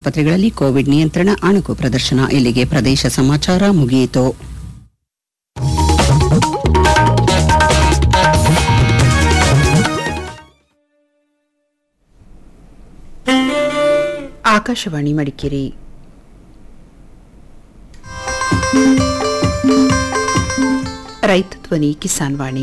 ಆಸ್ಪತ್ರೆಗಳಲ್ಲಿ ಕೋವಿಡ್ ನಿಯಂತ್ರಣ ಅಣುಕು ಪ್ರದರ್ಶನ ಇಲ್ಲಿಗೆ ಪ್ರದೇಶ ಸಮಾಚಾರ ಮುಗಿಯಿತು ಆಕಾಶವಾಣಿ ಮಡಿಕೇರಿ ರೈತ ಧ್ವನಿ ಕಿಸಾನ್ ವಾಣಿ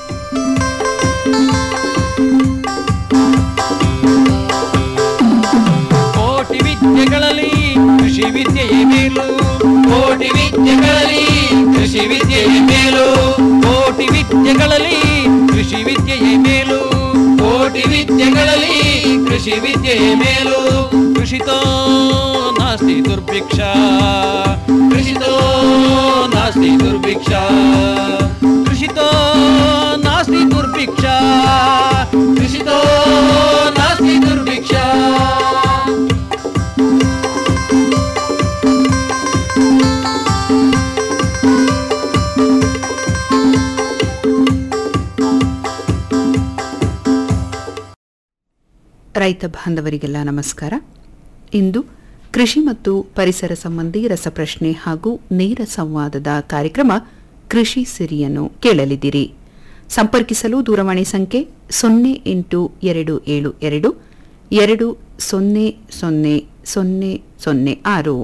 ಕೋಟಿ ವಿದ್ಯೆಗಳಲ್ಲಿ ಕೃಷಿ ವಿದ್ಯೆಯೇ ಮೇಲು ಕೋಟಿ ವಿದ್ಯೆಗಳಲ್ಲಿ ಕೃಷಿ ವಿದ್ಯೆಯೇ ಮೇಲು ಕೋಟಿ ವಿದ್ಯೆಗಳಲ್ಲಿ ಕೃಷಿ ವಿದ್ಯೆಯೇ ಮೇಲು ಕೋಟಿ ವಿದ್ಯೆಗಳಲ್ಲಿ ಕೃಷಿ ವಿದ್ಯೆಯೇ ಮೇಲು ಕೃಷಿತೋ ನಾಸ್ತಿ ದುರ್ಭಿಕ್ಷ ಕೃಷಿತೋ ನಾಸ್ತಿ ದುರ್ಭಿಕ್ಷ ಕೃಷಿತೋ ನಾಸ್ತಿ ದುರ್ಭಿಕ್ಷ ಕೃಷಿತೋ ನಾಸ್ತಿ ದುರ್ಭಿಕ್ಷ ರೈತ ಬಾಂಧವರಿಗೆಲ್ಲ ನಮಸ್ಕಾರ ಇಂದು ಕೃಷಿ ಮತ್ತು ಪರಿಸರ ಸಂಬಂಧಿ ರಸಪ್ರಶ್ನೆ ಹಾಗೂ ನೇರ ಸಂವಾದದ ಕಾರ್ಯಕ್ರಮ ಕೃಷಿ ಸಿರಿಯನ್ನು ಕೇಳಲಿದ್ದೀರಿ ಸಂಪರ್ಕಿಸಲು ದೂರವಾಣಿ ಸಂಖ್ಯೆ ಸೊನ್ನೆ ಎಂಟು ಎರಡು ಏಳು ಎರಡು ಎರಡು ಸೊನ್ನೆ ಸೊನ್ನೆ ಸೊನ್ನೆ ಸೊನ್ನೆ ಆರು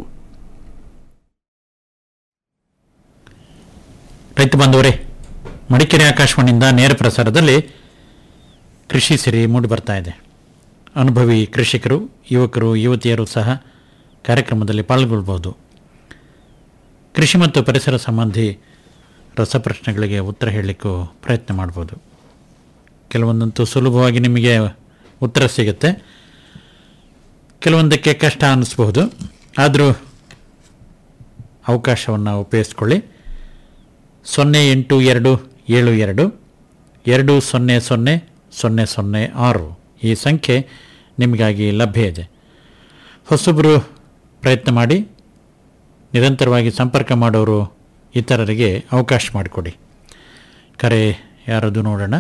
ರೈತ ಬಾಂಧವರೇ ಮಡಿಕೇರಿ ಆಕಾಶವಾಣಿಯಿಂದ ನೇರ ಪ್ರಸಾರದಲ್ಲಿ ಕೃಷಿ ಸಿರಿ ಮೂಡಿ ಬರ್ತಾ ಇದೆ ಅನುಭವಿ ಕೃಷಿಕರು ಯುವಕರು ಯುವತಿಯರು ಸಹ ಕಾರ್ಯಕ್ರಮದಲ್ಲಿ ಪಾಲ್ಗೊಳ್ಬೋದು ಕೃಷಿ ಮತ್ತು ಪರಿಸರ ಸಂಬಂಧಿ ರಸಪ್ರಶ್ನೆಗಳಿಗೆ ಉತ್ತರ ಹೇಳಲಿಕ್ಕೂ ಪ್ರಯತ್ನ ಮಾಡ್ಬೋದು ಕೆಲವೊಂದಂತೂ ಸುಲಭವಾಗಿ ನಿಮಗೆ ಉತ್ತರ ಸಿಗುತ್ತೆ ಕೆಲವೊಂದಕ್ಕೆ ಕಷ್ಟ ಅನ್ನಿಸ್ಬಹುದು ಆದರೂ ಅವಕಾಶವನ್ನು ಉಪಯೋಗಿಸ್ಕೊಳ್ಳಿ ಸೊನ್ನೆ ಎಂಟು ಎರಡು ಏಳು ಎರಡು ಎರಡು ಸೊನ್ನೆ ಸೊನ್ನೆ ಸೊನ್ನೆ ಸೊನ್ನೆ ಆರು ಈ ಸಂಖ್ಯೆ ನಿಮಗಾಗಿ ಲಭ್ಯ ಇದೆ ಹೊಸಬರು ಪ್ರಯತ್ನ ಮಾಡಿ ನಿರಂತರವಾಗಿ ಸಂಪರ್ಕ ಮಾಡೋರು ಇತರರಿಗೆ ಅವಕಾಶ ಮಾಡಿಕೊಡಿ ಕರೆ ಯಾರದು ನೋಡೋಣ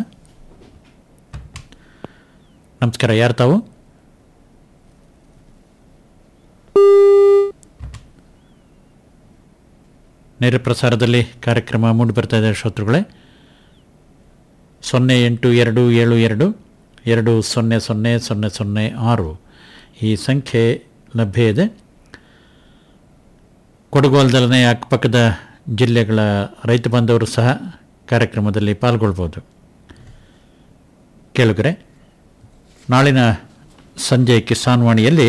ನಮಸ್ಕಾರ ಯಾರು ತಾವು ನೇರ ಪ್ರಸಾರದಲ್ಲಿ ಕಾರ್ಯಕ್ರಮ ಮೂಡಿ ಬರ್ತಾ ಇದೆ ಶ್ರೋತೃಗಳೇ ಸೊನ್ನೆ ಎಂಟು ಎರಡು ಏಳು ಎರಡು ಎರಡು ಸೊನ್ನೆ ಸೊನ್ನೆ ಸೊನ್ನೆ ಸೊನ್ನೆ ಆರು ಈ ಸಂಖ್ಯೆ ಲಭ್ಯ ಇದೆ ಕೊಡಗು ಅಲ್ಲದಲ್ಲೇ ಅಕ್ಕಪಕ್ಕದ ಜಿಲ್ಲೆಗಳ ರೈತ ಬಾಂಧವರು ಸಹ ಕಾರ್ಯಕ್ರಮದಲ್ಲಿ ಪಾಲ್ಗೊಳ್ಬೋದು ಕೇಳುಗರೆ ನಾಳಿನ ಸಂಜೆ ಕಿಸಾನ್ ವಾಣಿಯಲ್ಲಿ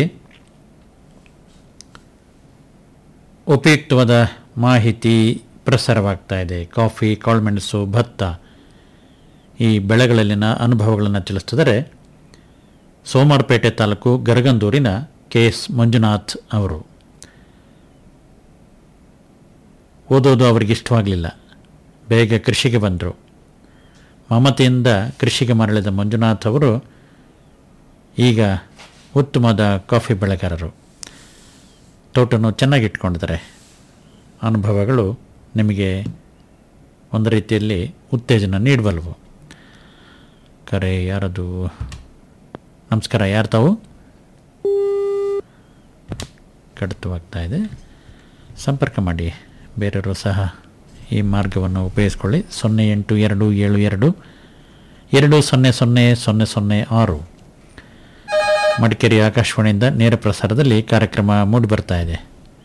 ಉಪಯುಕ್ತವಾದ ಮಾಹಿತಿ ಪ್ರಸಾರವಾಗ್ತಾ ಇದೆ ಕಾಫಿ ಕಾಳುಮೆಣಸು ಭತ್ತ ಈ ಬೆಳೆಗಳಲ್ಲಿನ ಅನುಭವಗಳನ್ನು ತಿಳಿಸ್ತಿದ್ದಾರೆ ಸೋಮವಾರಪೇಟೆ ತಾಲೂಕು ಗರಗಂದೂರಿನ ಕೆ ಎಸ್ ಮಂಜುನಾಥ್ ಅವರು ಓದೋದು ಅವರಿಗೆ ಇಷ್ಟವಾಗಲಿಲ್ಲ ಬೇಗ ಕೃಷಿಗೆ ಬಂದರು ಮಮತೆಯಿಂದ ಕೃಷಿಗೆ ಮರಳಿದ ಮಂಜುನಾಥ್ ಅವರು ಈಗ ಉತ್ತಮವಾದ ಕಾಫಿ ಬೆಳೆಗಾರರು ತೋಟವನ್ನು ಚೆನ್ನಾಗಿ ಇಟ್ಕೊಂಡಿದ್ದಾರೆ ಅನುಭವಗಳು ನಿಮಗೆ ಒಂದು ರೀತಿಯಲ್ಲಿ ಉತ್ತೇಜನ ನೀಡಬಲ್ವು ಕರೆ ಯಾರದು ನಮಸ್ಕಾರ ಯಾರು ತಾವು ಕಡಿತವಾಗ್ತಾ ಇದೆ ಸಂಪರ್ಕ ಮಾಡಿ ಬೇರೆಯವರು ಸಹ ಈ ಮಾರ್ಗವನ್ನು ಉಪಯೋಗಿಸ್ಕೊಳ್ಳಿ ಸೊನ್ನೆ ಎಂಟು ಎರಡು ಏಳು ಎರಡು ಎರಡು ಸೊನ್ನೆ ಸೊನ್ನೆ ಸೊನ್ನೆ ಸೊನ್ನೆ ಆರು ಮಡಿಕೇರಿ ಆಕಾಶವಾಣಿಯಿಂದ ನೇರ ಪ್ರಸಾರದಲ್ಲಿ ಕಾರ್ಯಕ್ರಮ ಮೂಡಿ ಬರ್ತಾ ಇದೆ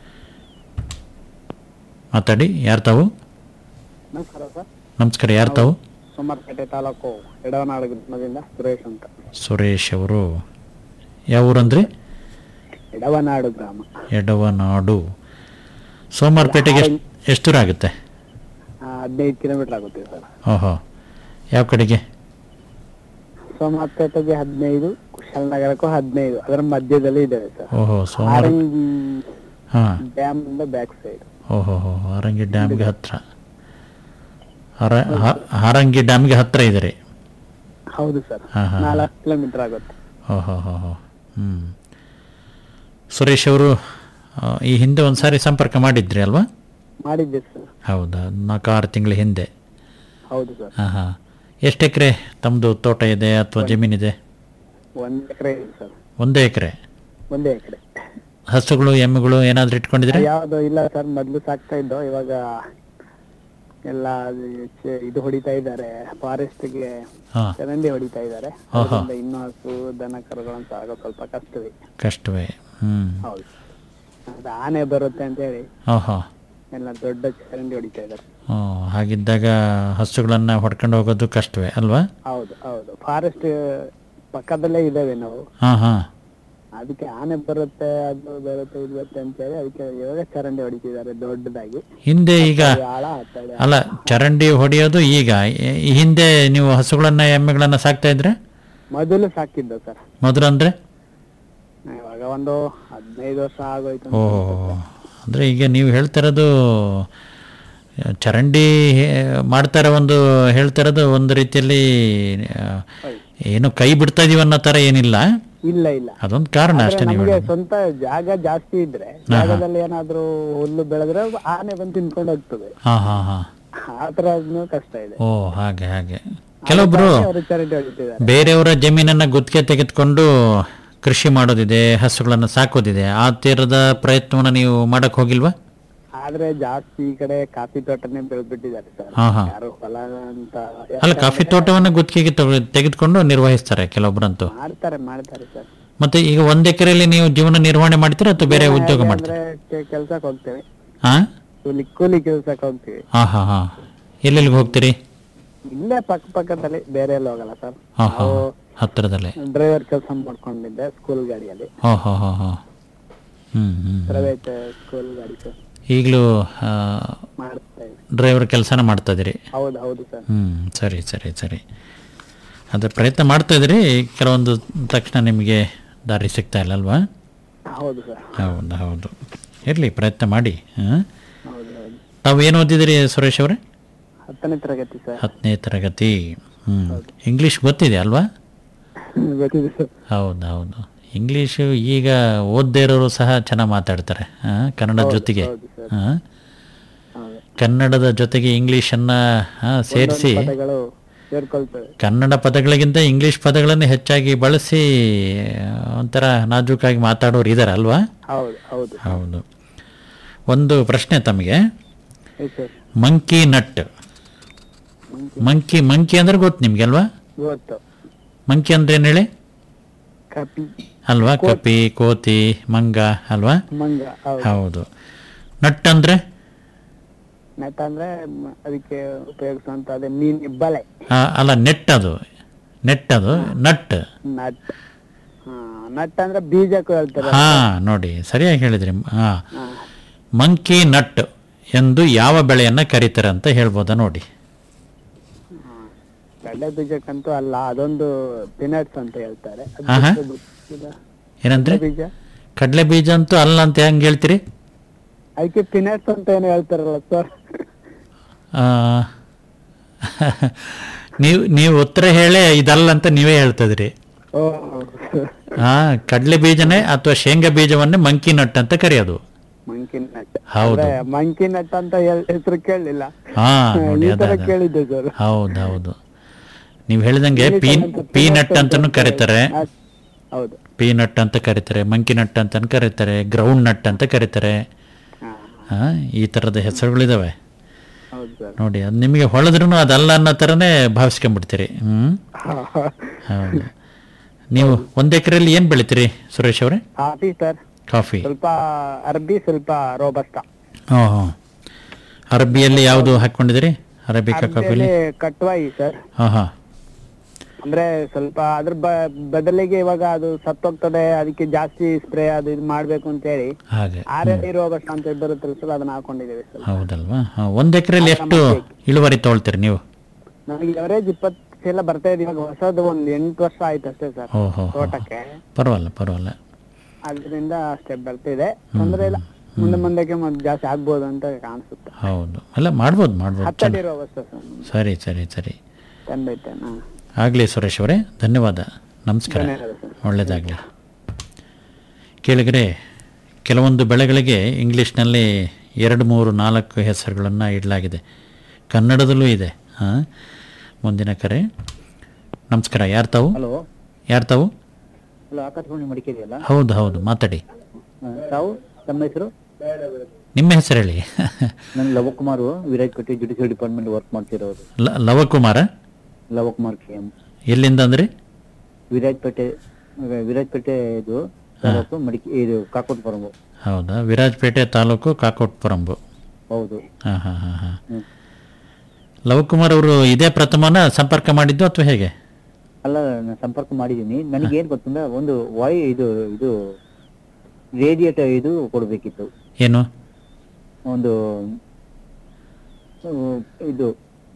ಮಾತಾಡಿ ಯಾರು ತಾವು ನಮಸ್ಕಾರ ಸರ್ ನಮಸ್ಕಾರ ಯಾರು ತಾವು ಸೋಮವಾರಪೇಟೆ ತಾಲೂಕು ಎಡವನಾಡು ಗ್ರಾಮದಿಂದ ಸುರೇಶ್ ಅಂತ ಸುರೇಶ್ ಅವರು ಯಾವ ಊರಂದ್ರಿ ಎಡವನಾಡು ಗ್ರಾಮ ಎಡವನಾಡು ಸೋಮವಾರಪೇಟೆಗೆ ಎಷ್ಟು ಎಷ್ಟು ದೂರ ಆಗುತ್ತೆ ಆ, ಹದಿನೈದು ಕಿಲೋಮೀಟರ್ ಆಗುತ್ತೆ ಸರ್ ಓಹೋ ಯಾವ ಕಡೆಗೆ ಸೋಮವಾರಪೇಟೆಗೆ ಹದಿನೈದು ಕುಶಾಲನಗರಕ್ಕೂ ಹದಿನೈದು ಅದರ ಮಧ್ಯದಲ್ಲಿ ಇದ್ದೇವೆ ಸರ್ ಓಹೋ ಸೋಮವಾರ ಆರಂಗಿ ಹಾಂ ಡ್ಯಾಮ್ ಇಂದ ಬ್ಯಾಕ್ ಸೈಡ್ ಓಹೋ ಹೋ ಹಾರಂಗಿ ಡ್ಯಾಮ್ಗೆ ಹತ್ತಿರ ಹಾರ ಹಾ- ಹಾರಂಗಿ ಡ್ಯಾಮ್ಗೆ ಹತ್ತಿರ ಇದ್ದೀರಿ ಹೌದು ಸರ್ ಹಾ, ಹಾ, ಹಾ. ನಾಲ್ಕು ಕಿಲೋಮೀಟರ್ ಆಗುತ್ತೆ ಓಹೋ ಹೋ ಹೋ ಹ್ಞೂ ಸುರೇಶ್ ಅವರು ಆ, ಈ ಹಿಂದೆ ಒಂದು ಸಾರಿ ಸಂಪರ್ಕ ಮಾಡಿದ್ರಿ ಅಲ್ವಾ ಮಾಡಿದ್ದೆ ಸರ್ ಹೌದಾ ನಾಲ್ಕು ಆರು ತಿಂಗಳ ಹಿಂದೆ ಹೌದು ಸರ್ ಹಾಂ ಹಾಂ ಎಷ್ಟು ಎಕರೆ ತಮ್ಮದು ತೋಟ ಇದೆ ಅಥವಾ ಜಮೀನಿದೆ ಒಂದ್ ಎಕರೆ ಇದೆ ಸರ್ ಒಂದೇ ಎಕರೆ ಒಂದೇ ಎಕರೆ ಹಸುಗಳು ಎಮ್ಮೆಗಳು ಏನಾದರೂ ಇಟ್ಕೊಂಡಿದ್ರೆ ಯಾವ್ದು ಇಲ್ಲ ಸರ್ ಮೊದ್ಲು ಸಾಕ್ತಾ ಇದ್ದೋ ಇವಾಗ ಎಲ್ಲ ಅದು ಚೆ- ಇದು ಹೊಡಿತಾ ಇದ್ದಾರೆ ಫಾರೆಸ್ಟ್ಗೆ ಹಾಂ ಚರಂಡಿ ಹೊಡಿತಾ ಇದ್ದಾರೆ ಆಹಾ. ಅದರಿಂದ ಇನ್ನು ಹಸು ದನ ಕರುಗಳಂತ ಆಗೋ ಸ್ವಲ್ಪ ಕಷ್ಟವೇ ಕಷ್ಟವೇ ಹ್ಞೂ ಹೌದು ಅದು ಆನೆ ಬರುತ್ತೆ ಅಂತ ಹೇಳಿ ಹಾಂ ಹಾಂ ಎಲ್ಲ ದೊಡ್ಡ ಚರಂಡಿ ಹೊಡಿತಾ ಇದ್ದಾರೆ ಹಾಗಿದ್ದಾಗ ಹಸುಗಳನ್ನು ಹೊಡ್ಕೊಂಡು ಹೋಗೋದು ಕಷ್ಟವೇ ಅಲ್ವಾ ಹೌದು ಹೌದು ಫಾರೆಸ್ಟ್ ಪಕ್ಕದಲ್ಲೇ ಇದ್ದಾವೆ ನಾವು ಹಾಂ ಹಾಂ ಅದಕ್ಕೆ ಆನೆ ಬರುತ್ತೆ ಅದು ಬರುತ್ತೆ ಇದು ಬರುತ್ತೆ ಅಂತ ಹೇಳಿ ಅದಕ್ಕೆ ಇವಾಗ ಚರಂಡಿ ಹೊಡಿತಿದ್ದಾರೆ ದೊಡ್ಡದಾಗಿ ಹಿಂದೆ ಈಗ ಆಳ ಆಗ್ತದೆ ಅಲ್ಲ ಚರಂಡಿ ಹೊಡೆಯೋದು ಈಗ ಈ ಹಿಂದೆ ನೀವು ಹಸುಗಳನ್ನ ಎಮ್ಮೆಗಳನ್ನ ಸಾಕ್ತಾ ಇದ್ರೆ ಮೊದಲು ಸಾಕಿದ್ದು ಸರ್ ಮೊದಲು ಅಂದ್ರೆ ಇವಾಗ ಒಂದು ಹದಿನೈದು ವರ್ಷ ಆಗೋಯ್ತು ಓ ಅಂದ್ರೆ ಈಗ ನೀವು ಹೇಳ್ತಿರೋದು ಚರಂಡಿ ಮಾಡ್ತಾರೆ ಒಂದು ಹೇಳ್ತಿರೋದು ಒಂದು ರೀತಿಯಲ್ಲಿ ಆ, ಏನು ಕೈ ಬಿಡ್ತಾ ಇದೀವಿ ಅನ್ನೋ ಥರ ಏನಿಲ್ಲ ಇಲ್ಲ ಇಲ್ಲ ಅದೊಂದು ಕಾರಣ ಅಷ್ಟೇ ನೀವು ನಮ್ಗೆ ಹೇಳೋದು. ಸ್ವಂತ ಜಾಗ ಜಾಸ್ತಿ ಇದ್ರೆ ಜಾಗದಲ್ಲಿ ಏನಾದ್ರೂ ಹುಲ್ಲು ಬೆಳೆದ್ರೆ ಆನೆ ಬಂದು ತಿನ್ಕೊಂಡು ಹೋಗ್ತದೆ ಹಾ ಹಾ ಹಾ ಆ ತರ ಕಷ್ಟ ಇದೆ ಓ ಹಾಗೆ ಹಾಗೆ ಕೆಲವೊಬ್ರು ಅವರು ಚರಂಡಿ ಹೊಡಿತಿದ್ದಾರೆ ಬೇರೆಯವರ ಜಮೀನನ್ನ ಗುತ್ತಿಗೆ ತೆಗೆದುಕೊಂಡು ಕೃಷಿ ಮಾಡೋದಿದೆ ಹಸುಗಳನ್ನು ಸಾಕೋದಿದೆ ಆ ತೀರದ ಪ್ರಯತ್ನವನ್ನ ನೀವು ಮಾಡಕ್ ಹೋಗಿಲ್ವಾ ಆದ್ರೆ ಜಾಸ್ತಿ ಈ ಕಡೆ ಕಾಫಿ ತೋಟನೇ ಬೆಳೆದ್ಬಿಟ್ಟಿದ್ದಾರೆ ಸರ್ ಹಾ ಹಾ ಯಾರು ಹೊಲ ಅಂತ ಅಲ್ಲ ಕಾಫಿ ತೋಟವನ್ನ ಗುತ್ತಿಗೆಗೆ ತಗೊ- ತೆಗೆದುಕೊಂಡು ನಿರ್ವಹಿಸ್ತಾರೆ ಕೆಲವೊಬ್ಬರಂತೂ ಮಾಡ್ತಾರೆ ಮಾಡ್ತಾರೆ ಸರ್ ಮತ್ತೆ ಈಗ ಒಂದ್ ಎಕರೆಯಲ್ಲಿ ನೀವು ಜೀವನ ನಿರ್ವಹಣೆ ಮಾಡ್ತೀರಾ ಅಥವಾ ಬೇರೆ ಉದ್ಯೋಗ ಮಾಡ್ತೀರಾ ಅಂದ್ರೆ ಕೆಲ್ಸಕ್ಕೆ ಹೋಗ್ತೇವೆ ಹಾ ಕೂಲಿ ಕೂಲಿ ಕೆಲ್ಸಕ್ಕೆ ಹೋಗ್ತೀವಿ ಹಾ ಹಾ ಹಾ ಎಲ್ಲೆಲ್ಲಿಗೆ ಹೋಗ್ತೀರಿ ಇಲ್ಲೇ ಪಕ್ಕ ಪಕ್ಕದಲ್ಲಿ ಬೇರೆ ಎಲ್ಲ ಹೋಗಲ್ಲ ಸರ್ ಹಾ ಹಾ ಹತ್ತಿರದಲ್ಲೇ ಡ್ರೈವರ್ ಕೆಲಸ ಮಾಡ್ಕೊಂಡಿದ್ದೆ ಸ್ಕೂಲ್ ಗಾಡಿಯಲ್ಲಿ ಹಾ ಹಾ ಹಾ ಹಾ ಹ್ಮ್ ಹ್ಮ್ ಪ್ರೈವೇಟ್ ಸ್ಕೂಲ್ ಗಾಡಿ ಸರ್ ಈಗಲೂ ಮಾಡ್ತಾ ಇದ್ದೆ ಡ್ರೈವರ್ ಕೆಲಸನ ಮಾಡ್ತಾ ಇದ್ದೀರಿ ಹೌದು ಹೌದು ಸರ್ ಹ್ಮ್ ಸರಿ ಸರಿ ಸರಿ ಅದೇ ಪ್ರಯತ್ನ ಮಾಡ್ತಾ ಇದ್ದೀರಿ ಕೆಲವೊಂದು ತಕ್ಷಣ ನಿಮಗೆ ದಾರಿ ಸಿಗ್ತಾ ಇಲ್ಲ ಅಲ್ವಾ ಹೌದು ಸರ್ ಹೌದು ಹೌದು ಇರಲಿ ಪ್ರಯತ್ನ ಮಾಡಿ ಹಾಂ ಹೌದು ಹೌದು ತಾವು ಏನು ಓದಿದಿರಿ ಸುರೇಶ್ ಅವರೇ ಹತ್ತನೇ ತರಗತಿ ಸರ್ ಹತ್ತನೇ ತರಗತಿ ಹ್ಞೂ ಇಂಗ್ಲೀಷ್ ಗೊತ್ತಿದೆ ಅಲ್ವಾ ಗೊತ್ತಿದೆ ಸರ್ ಹೌದು ಹೌದು ಇಂಗ್ಲೀಷು ಈಗ ಓದದೇ ಇರೋರು ಸಹ ಚೆನ್ನಾಗಿ ಮಾತಾಡ್ತಾರೆ ಆ, ಕನ್ನಡದ ಜೊತೆಗೆ ಹೌದು ಸರ್ ಆ, ಹೌದು ಕನ್ನಡದ ಜೊತೆಗೆ ಇಂಗ್ಲೀಷನ್ನು ಸೇರಿಸಿ ಪದಗಳು ಸೇರ್ಕೊಳ್ತವೆ ಕನ್ನಡ ಪದಗಳಿಗಿಂತ ಇಂಗ್ಲೀಷ್ ಪದಗಳನ್ನು ಹೆಚ್ಚಾಗಿ ಬಳಸಿ ಆ, ಒಂಥರ ನಾಜೂಕಾಗಿ ಮಾತಾಡೋರು ಇದ್ದಾರೆ ಅಲ್ವಾ ಹೌದು ಹೌದು ಹೌದು ಒಂದು ಪ್ರಶ್ನೆ ತಮಗೆ yes sir monkey nut monkey monkey ಅಂದ್ರೆ ಗೊತ್ತು ನಿಮ್ಗೆ ಅಲ್ವಾ ಗೊತ್ತು ಮಂಕಿ ಅಂದ್ರೆ ಏನು ಹೇಳಿ ಕಪಿ ಅಲ್ವಾ ಕಪಿ ಕೋತಿ ಮಂಗ ಅಲ್ವಾ ಮಂಗ ಹೌದು ಹೌದು ನಟ್ ಅಂದ್ರೆ ನೆಟ್ ಅಂದ್ರೆ ಮ- ಅದಕ್ಕೆ ಉಪಯೋಗಿಸುವಂತ ಅದೇ ಮೀನ್ ಬಲೆ ಆ, ಅಲ್ಲ ನೆಟ್ ಅದು ನೆಟ್ ಅದು ನಟ್ ನಟ್ ಹಾ ನಟ್ ಅಂದ್ರೆ ಬೀಜಕ್ಕೂ ಹೇಳ್ತಾರೆ ಹಾ ನೋಡಿ ಸರಿಯಾಗಿ ಹೇಳಿದ್ರಿ ಹಾ ಹಾ. ಮಂಕಿ ನಟ್ ಎಂದು ಯಾವ ಬೆಳೆಯನ್ನ ಕರೀತಾರೆ ಅಂತ ಹೇಳ್ಬೋದಾ ನೋಡಿ ಕಡಲೆ ಬೀಜಕ್ಕಂತೂ ಅಲ್ಲ ಅದೊಂದು ಪಿನಟ್ಸ್ ಅಂತ ಹೇಳ್ತಾರೆ ಅದು ಆಹಾ. ಬಿಟ್ಟು ಗೊತ್ತಿಲ್ಲ. ಏನಂದ್ರೆ ಕಡ್ಲೆ ಬೀಜ ಕಡಲೆ ಬೀಜ ಅಂತೂ ಅಲ್ಲ ಅಂತ ಹೆಂಗ್ ಹೇಳ್ತೀರಿ ಅದಕ್ಕೆ ಪಿನಟ್ಸ್ ಅಂತ ಏನೋ ಹೇಳ್ತಾರಲ್ಲ ಸರ್ ಆ, ನೀವು ನೀವು ಉತ್ತರ ಹೇಳೇ ಇದಲ್ಲ ಅಂತ ನೀವೇ ಹೇಳ್ತದ್ರಿ ಓ ಹಾ ಕಡಲೆ ಬೀಜನೇ ಅಥವಾ ಶೇಂಗಾ ಬೀಜವನ್ನೇ ಮಂಕಿ ನಟ್ ಅಂತ ಕರೆಯೋದು ಮಂಕಿ ನಟ್ ಹೌದು. ಮಂಕಿ ನಟ್ ಅಂತ ಹೆಸರು ಕೇಳಲಿಲ್ಲ ಹಾ ನೋಡಿ ಈ ಅದ ತರ ಅದ. ಕೇಳಿದ್ದೆ ಸರ್ ಹೌದು ಹೌದು ನೀವು ಹೇಳಿದಂಗೆ ಪೀ ಪೀ ನಟ್ ಅಂತಾನು ಕರೀತಾರೆ ಹೌದು ಪೀ ನಟ್ ಅಂತ ಕರೀತಾರೆ ಮಂಕಿ ನಟ್ ಅಂತ ಕರೀತಾರೆ ಗ್ರೌಂಡ್ ನಟ್ ಅಂತ ಕರೀತಾರೆ ಹಾ ಹಾ ಈ ಥರದ ಹೆಸರುಗಳಿದಾವೆ ಹೌದು ಸರ್ ನೋಡಿ ಅದು ನಿಮಗೆ ಹೊಳೆದ್ರೂ ಅದಲ್ಲ ಅನ್ನೋ ಥರನೇ ಭಾವಿಸ್ಕೊಂಡ್ಬಿಡ್ತೀರಿ ಹ್ಮ್ ಹೌದು ನೀವು ಒಂದು ಎಕರೆಯಲ್ಲಿ ಏನು ಬೆಳಿತೀರಿ ಸುರೇಶ್ ಅವರೇ ಕಾಫಿ ಸರ್ ಕಾಫಿ ಸ್ವಲ್ಪ ಅರ್ಬಿ ಸ್ವಲ್ಪ ರೋಬಸ್ಟ ಹಾಂ ಹಾಂ ಅರಬಿಯಲ್ಲಿ ಯಾವುದು ಹಾಕ್ಕೊಂಡಿದ್ದೀರಿ ಅರಬಿಕಾ ಕಾಫಿಲಿ ಅರ್ಬಿಯಲ್ಲಿ ಕಟ್ವಾಯಿ ಸರ್ ಹಾಂ ಹಾಂ ಅಂದ್ರೆ ಸ್ವಲ್ಪ ಅದ್ರ ಬ- ಬದಲಿಗೆ ಇವಾಗ ಅದು ಸತ್ತೋಗ್ತದೆ ಅದಕ್ಕೆ ಜಾಸ್ತಿ ಸ್ಪ್ರೇ ಅದು ಇದು ಮಾಡ್ಬೇಕು ಅಂತ ಹೇಳಿ ಹಾಗೆ ಆರ್ ಎಲ್ ರೋಬಸ್ಟ್ ಅಂತ ಬರುತ್ತೆ ಸರ್ ಅದನ್ನ ಹಾಕೊಂಡಿದ್ದೀವಿ ಸರ್ ಹೌದಲ್ವಾ ಹಾಂ ಒಂದು ಎಕರೆಯಲ್ಲಿ ಎಷ್ಟು ಇಳುವರಿ ತೊಗೊಳ್ತೀರಿ ನೀವು ನಮಗೆ ಅವರೇಜ್ ಇಪ್ಪತ್ತು ಚೀಲ ಬರ್ತಾ ಇದೆ ಇವಾಗ ಹೊಸದು ಒಂದ್ ಎಂಟು ವರ್ಷ ಆಯ್ತು ಅಷ್ಟೇ ಸರ್ ಓ ಹೋ ಹೋ. ತೋಟಕ್ಕೆ ಪರವಾಗಿಲ್ಲ ಪರವಾಗಿಲ್ಲ ಅದರಿಂದ ಅಷ್ಟೇ ಬರ್ತಿದೆ ತೊಂದ್ರೆ ಇಲ್ಲ ಮುಂದೆ ಮುಂದಕ್ಕೆ ಮತ್ತೆ ಜಾಸ್ತಿ ಆಗ್ಬೋದು ಅಂತ ಕಾಣಿಸುತ್ತೆ ಹೌದು ಅಲ್ಲ ಮಾಡ್ಬೋದು ಮಾಡ್ಬೋದು ಹತ್ತಡಿ ಚೆನ್ನಾಗಿ ರೋಬಸ್ಟ್ ಸರ್ ಸರಿ ಸರಿ ಸರಿ ಟೆನ್ ಬೈ ಟೆನ್ ಆಗಲಿ ಸುರೇಶ್ ಅವರೇ ಧನ್ಯವಾದ ನಮಸ್ಕಾರ ಧನ್ಯವಾದ ಸರ್. ಒಳ್ಳೆಯದಾಗಲಿ ಕೇಳಿದರೆ ಕೆಲವೊಂದು ಬೆಳೆಗಳಿಗೆ ಇಂಗ್ಲೀಷ್ನಲ್ಲಿ ಎರಡು ಮೂರು ನಾಲ್ಕು ಹೆಸರುಗಳನ್ನು ಇಡಲಾಗಿದೆ ಕನ್ನಡದಲ್ಲೂ ಇದೆ ಹಾಂ ಮುಂದಿನ ಕರೆ ನಮಸ್ಕಾರ ಯಾರು ತಾವು ಹಲೋ ಯಾರು ತಾವು ಹಲೋ ಆಕಾಶವಾಣಿ ಮಡಿಕೇರಿ ಅಲ್ಲ ಹೌದು ಹೌದು ಮಾತಾಡಿ ಹಾ, ತಾವು ತಮ್ಮ ಹೆಸರು ನಿಮ್ಮ ಹೆಸರು ಹೇಳಿ ನಾನು Lavakumar Virajpet judicial department work ಮಾಡ್ತಿರೋದು ಲ- ಲವಕುಮಾರ ಲವಕುಮಾರ್ ಕೆ ಎಂ ಎಲ್ಲಿಂದ ಅಂದ್ರಿ ವಿರಾಜಪೇಟೆ ವಿರಾಜಪೇಟೆ ಇದು ತಾಲೂಕು ಮಡಿಕೆ ಇದು ಕಾಕೋಟ್ಪುರಂ ಹೌದಾ ವಿರಾಜಪೇಟೆ ತಾಲೂಕು ಕಾಕೋಟ್ಪುರಂಬು ಹೌದು ಹಾಂ ಹಾಂ ಹಾಂ ಹಾಂ ಹ್ಮ್. ಲವಕುಮಾರ್ ಅವರು ಇದೇ ಪ್ರಥಮನ ಸಂಪರ್ಕ ಮಾಡಿದ್ದು ಅಥವಾ ಹೇಗೆ ಅಲ್ಲ ನಾನು ಸಂಪರ್ಕ ಮಾಡಿದ್ದೀನಿ ನನಗೆ ಏನ್ ಗೊತ್ತಂದ್ರೆ ಒಂದು ವಾಯು ಇದು ಇದು ರೇಡಿಯೇಟರ್ ಇದು ಕೊಡ್ಬೇಕಿತ್ತು ಏನು ಒಂದು ಆ, ಇದು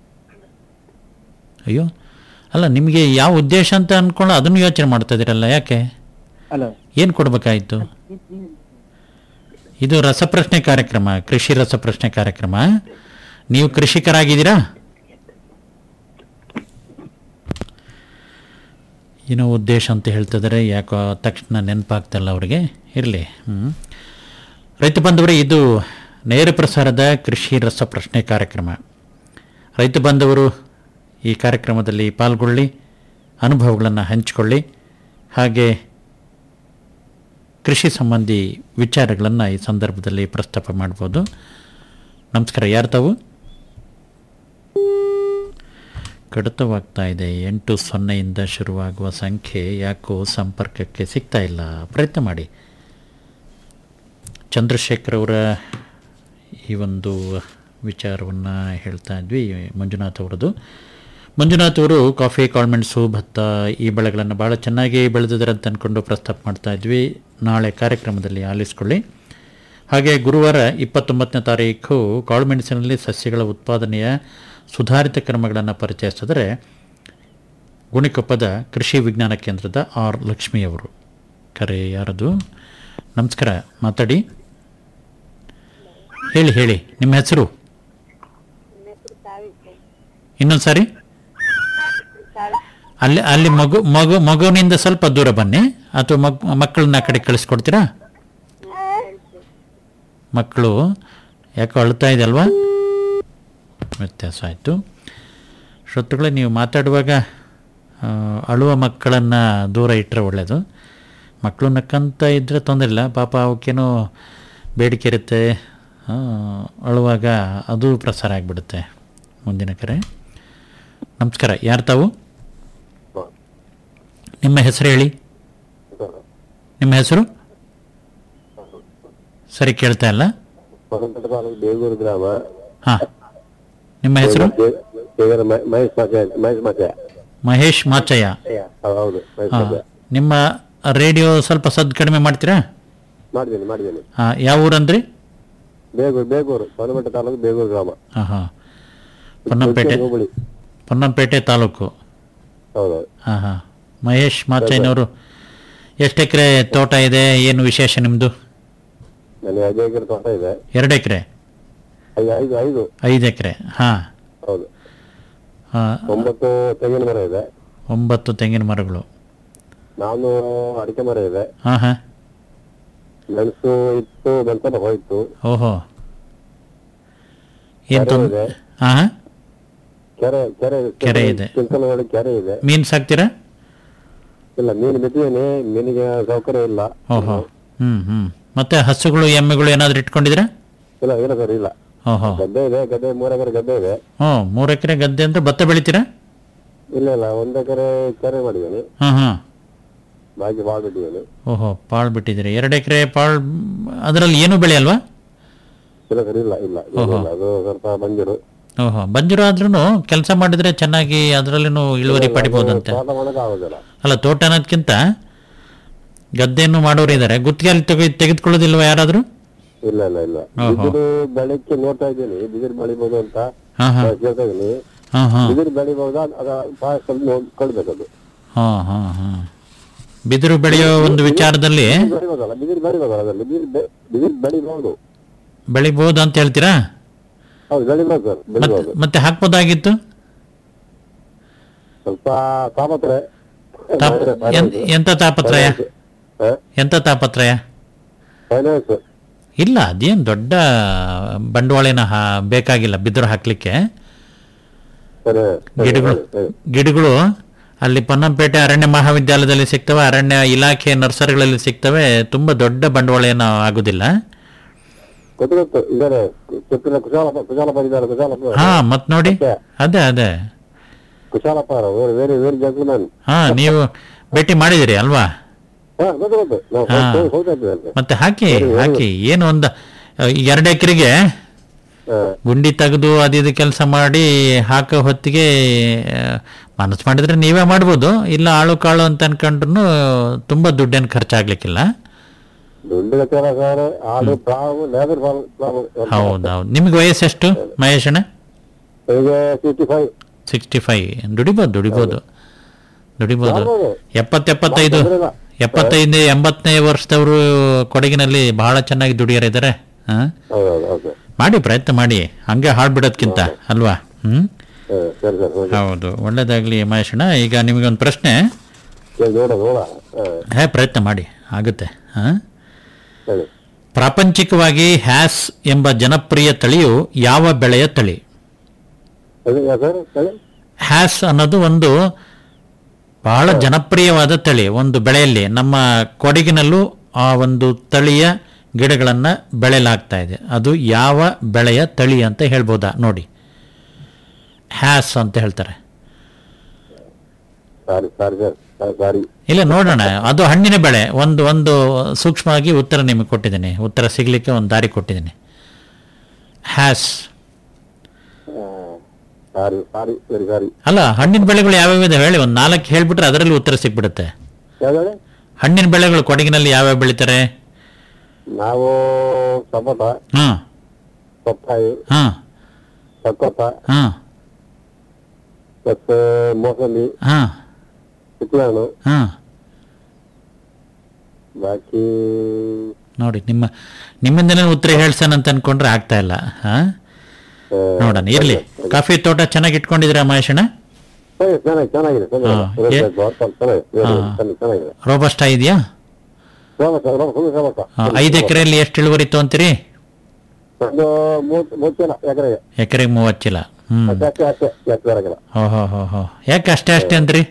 ಅಯ್ಯೋ ಅಲ್ಲ ನಿಮಗೆ ಯಾವ ಉದ್ದೇಶ ಅಂತ ಅಂದ್ಕೊಂಡು ಅದನ್ನು ಯೋಚನೆ ಮಾಡ್ತಾ ಇದ್ದೀರಲ್ಲ ಯಾಕೆ ಅಲ್ಲ ಏನು ಕೊಡಬೇಕಾಯಿತು ಇದು ರಸಪ್ರಶ್ನೆ ಕಾರ್ಯಕ್ರಮ ಕೃಷಿ ರಸಪ್ರಶ್ನೆ ಕಾರ್ಯಕ್ರಮ ನೀವು ಕೃಷಿಕರಾಗಿದ್ದೀರಾ ಏನೋ ಉದ್ದೇಶ ಅಂತ ಹೇಳ್ತಿದ್ದಾರೆ ಯಾಕೋ ತಕ್ಷಣ ನೆನಪಾಗ್ತಲ್ಲ ಅವರಿಗೆ ಇರಲಿ ಹ್ಞೂ ರೈತ ಬಂಧುವರೇ ಇದು ನೇರ ಪ್ರಸಾರದ ಕೃಷಿ ರಸಪ್ರಶ್ನೆ ಕಾರ್ಯಕ್ರಮ ರೈತ ಬಾಂಧವರು ಈ ಕಾರ್ಯಕ್ರಮದಲ್ಲಿ ಪಾಲ್ಗೊಳ್ಳಿ ಅನುಭವಗಳನ್ನು ಹಂಚಿಕೊಳ್ಳಿ ಹಾಗೆ ಕೃಷಿ ಸಂಬಂಧಿ ವಿಚಾರಗಳನ್ನು ಈ ಸಂದರ್ಭದಲ್ಲಿ ಪ್ರಸ್ತಾಪ ಮಾಡ್ಬೋದು ನಮಸ್ಕಾರ ಯಾರು ತಾವು ಕಡಿತವಾಗ್ತಾ ಇದೆ ಎಂಟು ಸೊನ್ನೆಯಿಂದ ಶುರುವಾಗುವ ಸಂಖ್ಯೆ ಯಾಕೋ ಸಂಪರ್ಕಕ್ಕೆ ಸಿಗ್ತಾ ಇಲ್ಲ ಪ್ರಯತ್ನ ಮಾಡಿ ಚಂದ್ರಶೇಖರ್ ಅವರ ಈ ಒಂದು ವಿಚಾರವನ್ನು ಹೇಳ್ತಾ ಇದ್ವಿ ಮಂಜುನಾಥ್ ಅವರದು ಮಂಜುನಾಥ್ ಅವರು ಕಾಫಿ ಕಾಳ್ಮೆಣಸು ಭತ್ತ ಈ ಬೆಳೆಗಳನ್ನು ಭಾಳ ಚೆನ್ನಾಗಿ ಬೆಳೆದಿದ್ದಾರೆ ಅಂತ ಅಂದ್ಕೊಂಡು ಪ್ರಸ್ತಾಪ ಮಾಡ್ತಾ ಇದ್ವಿ ನಾಳೆ ಕಾರ್ಯಕ್ರಮದಲ್ಲಿ ಆಲಿಸ್ಕೊಳ್ಳಿ ಹಾಗೆ ಗುರುವಾರ ಇಪ್ಪತ್ತೊಂಬತ್ತನೇ ತಾರೀಕು ಕಾಳುಮೆಣಸಿನಲ್ಲಿ ಸಸ್ಯಗಳ ಉತ್ಪಾದನೆಯ ಸುಧಾರಿತ ಕ್ರಮಗಳನ್ನು ಪರಿಚಯಿಸಿದರೆ ಗುಣಿಕೊಪ್ಪದ ಕೃಷಿ ವಿಜ್ಞಾನ ಕೇಂದ್ರದ ಆರ್ ಲಕ್ಷ್ಮಿಯವರು ಕರೆ ಯಾರದು ನಮಸ್ಕಾರ ಮಾತಾಡಿ ಹೇಳಿ ಹೇಳಿ ನಿಮ್ಮ ಹೆಸರು ಇನ್ನೊಂದು ಸಾರಿ ಅಲ್ಲಿ ಅಲ್ಲಿ ಮಗು ಮಗು ಮಗುವಿನಿಂದ ಸ್ವಲ್ಪ ದೂರ ಬನ್ನಿ ಅಥವಾ ಮಗ್ ಮಕ್ಕಳನ್ನ ಆ ಕಡೆ ಕಳಿಸ್ಕೊಡ್ತೀರಾ ಮಕ್ಕಳು ಯಾಕೋ ಅಳ್ತಾ ಇದೆ ಅಲ್ವಾ ವ್ಯತ್ಯಾಸ ಆಯಿತು ಶ್ರೋತೃಗಳೇ ನೀವು ಮಾತಾಡುವಾಗ ಆ, ಅಳುವ ಮಕ್ಕಳನ್ನು ದೂರ ಇಟ್ಟರೆ ಒಳ್ಳೆಯದು ಮಕ್ಕಳು ನಕ್ಕಂತ ಇದ್ದರೆ ತೊಂದರೆ ಇಲ್ಲ ಪಾಪ ಅವಕ್ಕೇನೋ ಬೇಡಿಕೆ ಇರುತ್ತೆ ಆ, ಅಳುವಾಗ ಅದು ಪ್ರಸಾರ ಆಗಿಬಿಡುತ್ತೆ ಮುಂದಿನ ಕರೆ ನಮಸ್ಕಾರ ಯಾರು ತಾವು ನಿಮ್ಮ ಹೆಸರು ಹೇಳಿ ನಿಮ್ಮ ಹೆಸರು ಸರಿ ಕೇಳ್ತಾ ಇಲ್ಲ ಹೊಸಪೇಟೆ ತಾಲೂಕು ಬೇಗೂರು ಗ್ರಾಮ ಹಾಂ ನಿಮ್ಮ ಹೆಸರು ದೇವರ ಮ- ಮಹೇಶ್ ಮಾಚೆ ಮಹೇಶ್ ಮಾಚೆ ಮಹೇಶ್ ಮಾಚಯ್ಯ ಹೌದು ಮಹೇಶ್ ಹಾಂ ಮಾಚೆ ನಿಮ್ಮ ರೇಡಿಯೋ ಸ್ವಲ್ಪ ಸದ್ದು ಕಡಿಮೆ ಮಾಡ್ತೀರಾ ಮಾಡಿದ್ದೀನಿ ಮಾಡಿದ್ದೀನಿ ಹಾಂ ಯಾವ ಊರಂದ್ರಿ ಬೇಗೂರು ಬೇಗೂರು ಹೊಸಪೇಟೆ ತಾಲೂಕು ಬೇಗೂರು ಗ್ರಾಮ ಹಾಂ ಹಾಂ ಪೊನ್ನಂಪೇಟೆ ಹೋಬಳಿ ಪೊನ್ನಂಪೇಟೆ ತಾಲೂಕು ಹೌದು ಹಾಂ ಹಾಂ ಮಹೇಶ್ ಮಾಚಯ್ಯನವರು ಎಷ್ಟು ಎಕರೆ ತೋಟ ಇದೆ ಏನು ವಿಶೇಷ ನಿಮ್ಮದು ನನಗೆ ಐದು ಎಕರೆ ತೋಟ ಇದೆ ಎರಡು ಎಕರೆ ಐದು ಐದು ಐದು ಐದು ಎಕರೆ ಹಾಂ ಹೌದು ಹಾಂ ಒಂಬತ್ತು ತೆಂಗಿನ ಮರ ಇದೆ ಒಂಬತ್ತು ತೆಂಗಿನ ಮರಗಳು ನಾನು ಅಡಿಕೆ ಮರ ಇದೆ ಹಾಂ ಹಾಂ ಮೆಣಸು ಇತ್ತು ಮೆಣಸಲ್ಲ ಹೋಯ್ತು ಓಹೋ ಏನು ಕೆರೆ ತೊಂದರೆ ಇದೆ. ಹಾಂ ಹಾಂ ಕೆರೆ ಕೆರೆ ಕೆರೆ ಇದೆ. ಚಿಂತನವಾಡಿ ಕೆರೆ ಇದೆ ಮೀನು ಸಾಕ್ತೀರಾ ಇಲ್ಲ ಮೀನು ಬಿಟ್ಟಿದ್ದೀನಿ ಮೀನಿಗೆ ಸೌಕರ್ಯ ಇಲ್ಲ ಓಹೋ ಹ್ಞೂ ಹ್ಞೂ ಮತ್ತೆ ಹಸುಗಳು ಎಮ್ಮೆಗಳು ಏನಾದರೂ ಇಟ್ಕೊಂಡಿದ್ದೀರಾ ಇಲ್ಲ ಇಲ್ಲ ಸರ್ ಇಲ್ಲ ಓಹೋ ಗದ್ದೆ ಇದೆ ಗದ್ದೆ ಮೂರು ಎಕರೆ ಗದ್ದೆ ಇದೆ ಹ್ಞೂ ಮೂರು ಎಕರೆ ಗದ್ದೆ ಅಂದರೆ ಭತ್ತ ಬೆಳಿತೀರಾ ಇಲ್ಲ ಇಲ್ಲ ಒಂದ್ ಎಕರೆ ಕೆರೆ ಮಾಡಿದ್ದೀನಿ ಹಾಂ ಹಾಂ ಬಾಕಿ ಬಾಳ್ ಬಿಟ್ಟಿದ್ದೀನಿ ಓಹೋ ಪಾಳು ಬಿಟ್ಟಿದ್ದೀರಿ ಎರಡು ಎಕರೆ ಪಾಳು ಅದರಲ್ಲಿ ಏನೂ ಬೆಳೆ ಅಲ್ವಾ ಇಲ್ಲ ಸರ್ ಇಲ್ಲ ಇಲ್ಲ ಇಲ್ಲ, ಇಲ್ಲ. ಅದು ಸ್ವಲ್ಪ ಬಂದಿರು ಓಹೋ ಬಂದಿರೋ ಆದ್ರೂ ಕೆಲಸ ಮಾಡಿದ್ರೆ ಚೆನ್ನಾಗಿ ಅದರಲ್ಲಿನೂ ಇಳುವರಿ ಪಡಿಬೋದಂತೆ ತೋಟ ಮಾಡಕ್ ಆಗೋದಿಲ್ಲ ಅಲ್ಲ ತೋಟ ಅನ್ನೋದಕ್ಕಿಂತ ಗದ್ದೆಯನ್ನು ಮಾಡೋರು ಇದ್ದಾರೆ ಗುತ್ತಿಗೆಯಲ್ಲಿ ತೆಗೆ ತೆಗೆದುಕೊಳ್ಳೋದಿಲ್ವ ಯಾರಾದರೂ ಇಲ್ಲ ಇಲ್ಲ ಇಲ್ಲ ಓಹೋ. ಬಿದಿರು ಬೆಳಕ್ಕೆ ನೋಡ್ತಾ ಇದ್ದೀನಿ ಬಿದಿರು ಬೆಳಿಬೋದು ಅಂತ ಹಾಂ ಹಾಂ ನಾನ್ ಕೇಳ್ತಾ ಇದೀನಿ ಹಾಂ ಹಾಂ ಬಿದಿರು ಬೆಳಿಬಹುದಾ ಅದ ಭಾಳ ಸ್ವಲ್ಪ ನೋಡ್ಕೊಳ್ಬೇಕದು ಹಾಂ ಹಾಂ ಹಾಂ ಬಿದಿರು ಬೆಳೆಯೋ ಒಂದು ವಿಚಾರದಲ್ಲಿ ಬೆಳಿಬೋದಲ್ಲ ಬಿದಿರು ಬೆಳಿಬೋದಲ್ಲ ಅದರಲ್ಲಿ ಬಿದಿರು ಬೆ- ಬಿದಿರು ಬೆಳಿಬಹುದು ಬೆಳಿಬೋದು ಅಂತ ಹೇಳ್ತೀರಾ ಹೌದು ಬೆಳಿಬೋದು ಸರ್ ಮತ್ತೆ ಬೆಳಿಬಹುದು ಮತ್ತೆ ಹಾಕ್ಬೋದಾಗಿತ್ತು ಸ್ವಲ್ಪ ತಾಪತ್ರೆ ತಾಪ ಎನ್- ಎಂತ ತಾಪತ್ರಯ ಎಂತ ತಾಪತ್ರಯ ಫೈನಾನ್ಸ್ ಇಲ್ಲ ಅದೇನು ದೊಡ್ಡ ಬಂಡವಾಳೇನ ಹಾ ಬೇಕಾಗಿಲ್ಲ ಬಿದಿರು ಹಾಕ್ಲಿಕ್ಕೆ ಸರಿ ಗಿಡಗಳು ಗಿಡಗಳು ಅಲ್ಲಿ ಪೊನ್ನಂಪೇಟೆ ಅರಣ್ಯ ಮಹಾವಿದ್ಯಾಲಯದಲ್ಲಿ ಸಿಗ್ತವೆ ಅರಣ್ಯ ಇಲಾಖೆ ನರ್ಸರಿಗಳಲ್ಲಿ ಸಿಗ್ತವೆ ತುಂಬ ದೊಡ್ಡ ಬಂಡವಾಳ ಏನೋ ಆಗೋದಿಲ್ಲ ಗೊತ್ತು ಗೊತ್ತು ಇದ್ದಾರೆ ಚಿತ್ರ ಕುಶಾಲಪ್ಪ ಕುಶಾಲಪ್ಪ ಇದ್ದಾರೆ ಕುಶಾಲಪ್ಪ ಹಾ ಮತ್ ನೋಡಿ ಅದೇ ಅದೇ Kushalappa very very very gentleman ಹಾ ನೀವು ಭೇಟಿ ಮಾಡಿದಿರಿ ಅಲ್ವಾ ಹಾ ಗೊತ್ತು ಗೊತ್ತು ನಾವು ಹಾ. ಹೋಗ್ತಾ- ಹೋಗ್ತಾ ಇದ್ದೀವಿ ಅಲ್ಲಿ ಮತ್ತೆ ಹಾಕಿ ಹಾಕಿ ಏನು ಒಂದು ಎರಡು ಎಕರೆಗೆ ಹಾ. ಗುಂಡಿ ತೆಗೆದು ಅದು ಇದು ಕೆಲಸ ಮಾಡಿ ಹಾಕೋ ಹೊತ್ತಿಗೆ ಮನಸ್ಸು ಮಾಡಿದ್ರೆ ನೀವೇ ಮಾಡ್ಬೋದು ಇಲ್ಲ ಆಳು ಕಾಳು ಅಂತ ಅನ್ಕೊಂಡ್ರು ತುಂಬ ದುಡ್ಡೇನು ಖರ್ಚಾಗ್ಲಿಕ್ಕಿಲ್ಲ ದುಡ್ಡು ಲೆಕ್ಕ ಸರ್ ಆಡು ಪ್ರಾವು ಲೇಬರ್ ಪ್ರಾವು ಹೌದೌದು ನಿಮ್ಗೆ ವಯಸ್ಸೆಷ್ಟು ಮಹೇಶಣ್ಣ ಈಗ ಸಿಕ್ಸ್ಟಿ ಫೈವ್ ಸಿಕ್ಸ್ಟಿ ಫೈವ್ ದುಡಿಬೋದು ದುಡಿಬೋದು ದುಡಿಬೋದು ಮಾಡ್ಬೋದು. ಎಪ್ಪತ್ತೆಪ್ಪತ್ತೈದು ತೊಂದ್ರೆ ಇಲ್ಲ. ಎಪ್ಪತ್ತೈದು ಎಂಬತ್ತನೇ ವರ್ಷದವರು ಕೊಡಗಿನಲ್ಲಿ ಬಹಳ ಚೆನ್ನಾಗಿ ದುಡಿಯೋರಿದ್ದಾರೆ ಹಾಂ ಹೌದೌದು ಓಕೆ ಮಾಡಿ ಪ್ರಯತ್ನ ಮಾಡಿ ಹಂಗೆ ಹಾಡ್ಬಿಡೋದ್ಕಿಂತ ಅಲ್ವಾ ಹ್ಞೂ ಸರಿ ಸರ್ ಓಕೆ ಹೌದು ಒಳ್ಳೇದಾಗಲಿ ಮಹೇಶಣ್ಣ ಈಗ ನಿಮಗೊಂದು ಪ್ರಶ್ನೆ ಸರಿ, ನೋಡ ನೋಡ ಹಾ ಹೇ ಪ್ರಯತ್ನ ಮಾಡಿ ಆಗುತ್ತೆ ಹಾಂ ಹೇಳಿ ಪ್ರಾಪಂಚಿಕವಾಗಿ ಹ್ಯಾಸ್ ಎಂಬ ಜನಪ್ರಿಯ ತಳಿಯು ಯಾವ ಬೆಳೆಯ ತಳಿ ಅದು ಯಾ ಸರ್ ಹೇಳಿ ಹ್ಯಾಸ್ ಅನ್ನೋದು ಒಂದು ಬಹಳ ಜನಪ್ರಿಯವಾದ ತಳಿ ಒಂದು ಬೆಳೆಯಲ್ಲಿ ನಮ್ಮ ಕೊಡಗಿನಲ್ಲೂ ಆ ಒಂದು ತಳಿಯ ಗಿಡಗಳನ್ನು ಬೆಳೆಯಲಾಗ್ತಾ ಇದೆ ಅದು ಯಾವ ಬೆಳೆಯ ತಳಿ ಅಂತ ಹೇಳ್ಬೋದಾ ನೋಡಿ ಹ್ಯಾಸ್ ಅಂತ ಹೇಳ್ತಾರೆ ಸಾರಿ ಸಾರಿ ಸರ್ ಸಾರಿ ಸಾರಿ ಇಲ್ಲ ನೋಡೋಣ ಅದು ಹಣ್ಣಿನ ಬೆಳೆ ಒಂದು ಒಂದು ಸೂಕ್ಷ್ಮವಾಗಿ ಉತ್ತರ ನಿಮಗೆ ಕೊಟ್ಟಿದ್ದೀನಿ ಉತ್ತರ ಸಿಗಲಿಕ್ಕೆ ಒಂದು ದಾರಿ ಕೊಟ್ಟಿದ್ದೀನಿ has sorry sorry very sorry ಅಲ್ಲ ಹಣ್ಣಿನ ಬೆಳೆಗಳು ಯಾವ್ಯಾವ ಇದೆ ಹೇಳಿ ಒಂದು ನಾಲ್ಕು ಹೇಳ್ಬಿಟ್ರೆ ಅದರಲ್ಲಿ ಉತ್ತರ ಸಿಕ್ಬಿಡುತ್ತೆ ಯಾವ್ದು ಹೇಳಿ ಹಣ್ಣಿನ ಬೆಳೆಗಳು ಕೊಡಗಿನಲ್ಲಿ ಯಾವ್ಯಾವ ಬೆಳಿತಾರೆ ನಾವು ಸಪೋಟ ಹಾಂ ಪಪ್ಪಾಯಿ ಹಾಂ ಸಕೋಟ ಹಾಂ ಮತ್ತೆ ಮೋಸಂಬಿ ಹಾಂ ಕಿತ್ಲೆಹಣ್ಣು ಹಾಂ ಬಾಕಿ ನೋಡಿ ನಿಮ್ಮ ನಿಮ್ಮಿಂದನೇ ಉತ್ತರ ಹೇಳ್ಸೇನೆ ಅಂತ ಅನ್ಕೊಂಡ್ರೆ ಆಗ್ತಾ ಇಲ್ಲ ಹಾಂ ಆ, ನೋಡೋಣ ಇರಲಿ ಕಾಫಿ ತೋಟ ಚೆನ್ನಾಗಿ ಇಟ್ಕೊಂಡಿದ್ದೀರಾ ಮಹೇಶಣ್ಣ ಸರಿ, ಚೆನ್ನಾಗಿ ಚೆನ್ನಾಗಿದೆ ಹಾ, ಏ- ಚೆನ್ನಾಗಿದೆ ಹಾ. ಚೆನ್ನಾಗಿದೆ ರೋಬಸ್ಟ ಇದೆಯಾ ಸೋಮಸ ಫುಲ್ ಸೋಮಸ ಐದು ಎಕರೆಯಲ್ಲಿ ಎಷ್ಟು ಇಳುವರಿ ತೊಗೊಂತೀರಿ ಒಂದು ಮೂವತ್ತು ಮೂವತ್ತು ಜನ ಎಕರೆಗೆ ಎಕರೆಗೆ ಮೂವತ್ತು ಚೀಲ ಹ್ಞೂ ಅಷ್ಟೇ ಅಷ್ಟೇ ಅಷ್ಟೇ ಜಾಸ್ತಿ ಬರಗಿಲ್ಲ ಹೋ ಹೋ ಹೋ ಹೋ ಯಾಕೆ ಅಷ್ಟೇ ಅಷ್ಟೇ ಅಂದ್ರಿ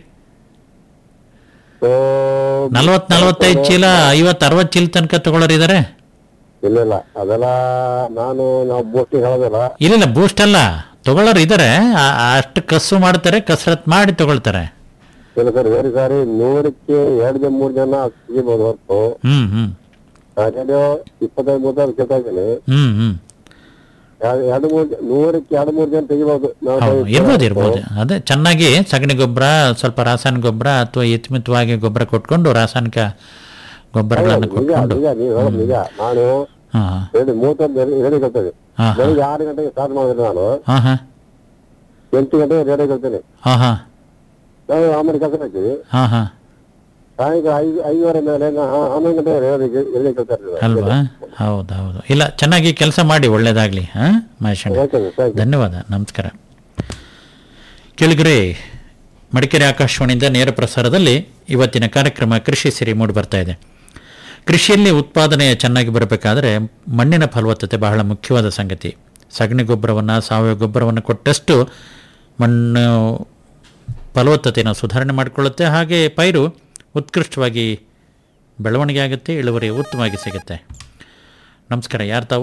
ಸೊ ನಲ್ವತ್ ನಲ್ವತ್ತೈದು ಚೀಲ ಐವತ್ತು ಅರವತ್ತು ಚೀಲ ತನಕ ತಗೊಳ್ಳೋರಿದ್ದಾರೆ ಇಲ್ಲ ಇಲ್ಲ ಅದೆಲ್ಲ ನಾನು ನಾವು ಬೋಸ್ಟಿಂಗ್ ಹೇಳೋದಿಲ್ಲ ಇಲ್ಲ ಬೂಸ್ಟ್ ಅಲ್ಲ ತಗೊಳ್ಳೋರು ಇದ್ದಾರೆ ಆ- ಅಷ್ಟು ಕಸು ಮಾಡ್ತಾರೆ ಕಸರತ್ ಮಾಡಿ ತಗೊಳ್ತಾರೆ ಇಲ್ಲ ಸರ್ ವೆರಿ ಸಾರಿ ನೂರಕ್ಕೆ ಎರಡು ಜನ ಮೂರು ಜನ ಸಿಗಬಹುದು ಹೊರತು ಹ್ಮ್ ಹ್ಮ್ ರೇಡಿಯೋ ಇಪ್ಪತ್ತೈದು ಮೂವತ್ತೈದು ಕೇಳ್ತಾ ಇದ್ದೀನಿ ಹ್ಮ್ ಹ್ಮ್ ಎರಡು ಎರಡು ಮೂರು ಜನ- ನೂರಕ್ಕೆ ಎರಡು ಮೂರು ಜನ ತೆಗಿಬಹುದು ನಾವು ಹೌದು ದಯವಿಟ್ಟು ಇರ್ಬೋದು ಇರ್ಬೋದು ಅದೇ ಚೆನ್ನಾಗಿ ಸಗಣಿ ಗೊಬ್ಬರ ಸ್ವಲ್ಪ ರಾಸಾಯನಿಕ ಗೊಬ್ಬರ ಅಥವಾ ಹಿತಮಿತವಾಗಿ ಗೊಬ್ಬರ ಕೊಟ್ಕೊಂಡು ರಾಸಾಯನಿಕ ಗೊಬ್ಬರಗಳನ್ನು ನಿಜ ಕೊಟ್ಕೊಂಡು ನಿಜ ನೀವು ಹೇಳೋದು ನಿಜ ನಾನು ಹಾ ಹೇಳಿ ಮೂವತ್ತೊಂದು ರೇಡಿಯೋ ಕೇಳ್ತೇನೆ ಹಾ ಹಾ ಬೆಳಿಗ್ಗೆ ಆರು ಗಂಟೆಗೆ ಸ್ಟಾರ್ಟ್ ಮಾಡಿದ್ರೆ ನಾನು ಹಾ ಹಾ ಎಂಟು ಗಂಟೆಗೆ ರೇಡಿಯೋ ಕೇಳ್ತೇನೆ ಹಾ ಹಾ ನಾವು ಆಮೇಲೆ ಕೆಲಸ ಮಾಡ್ತೀವಿ ಹಾ ಹಾ ಸಾಯಂಕಾಲ ಐದು ಐದುವರೆ ಮೇಲೆ ನಾ- ಆ- ಹನ್ನೊಂದು ಗಂಟೆ ರೇಡಿಯೋ ರೇಡಿಯೋ ಕೇಳ್ತಾ ಇರ್ತೀವಿ ಅಲ್ವಾ ಹೌದು ಹೌದು ಇಲ್ಲ ಚೆನ್ನಾಗಿ ಕೆಲಸ ಮಾಡಿ ಒಳ್ಳೇದಾಗ್ಲಿ ಹಾ ಮಹೇಶಣ್ಣ ಓಕೆ ಸರ್ ಥ್ಯಾಂಕ್ ಯು ಧನ್ಯವಾದ ನಮಸ್ಕಾರ ಕೇಳಿಗ್ರೆ ಮಡಿಕೇರಿ ಆಕಾಶವಾಣಿಯಿಂದ ನೇರ ಪ್ರಸಾರದಲ್ಲಿ ಇವತ್ತಿನ ಕಾರ್ಯಕ್ರಮ ಕೃಷಿ ಸಿರಿ ಮೂಡಿ ಬರ್ತಾ ಇದೆ ಕೃಷಿಯಲ್ಲಿ ಉತ್ಪಾದನೆ ಚೆನ್ನಾಗಿ ಬರಬೇಕಾದರೆ ಮಣ್ಣಿನ ಫಲವತ್ತತೆ ಬಹಳ ಮುಖ್ಯವಾದ ಸಂಗತಿ ಸಗಣಿ ಗೊಬ್ಬರವನ್ನು ಸಾವಯವ ಗೊಬ್ಬರವನ್ನು ಕೊಟ್ಟಷ್ಟು ಮಣ್ಣು ಫಲವತ್ತತೆಯನ್ನು ಸುಧಾರಣೆ ಮಾಡಿಕೊಳ್ಳುತ್ತೆ ಹಾಗೆ ಪೈರು ಉತ್ಕೃಷ್ಟವಾಗಿ ಬೆಳವಣಿಗೆ ಆಗುತ್ತೆ ಇಳುವರಿ ಉತ್ತಮವಾಗಿ ಸಿಗುತ್ತೆ ನಮಸ್ಕಾರ ಯಾರು ತಾವು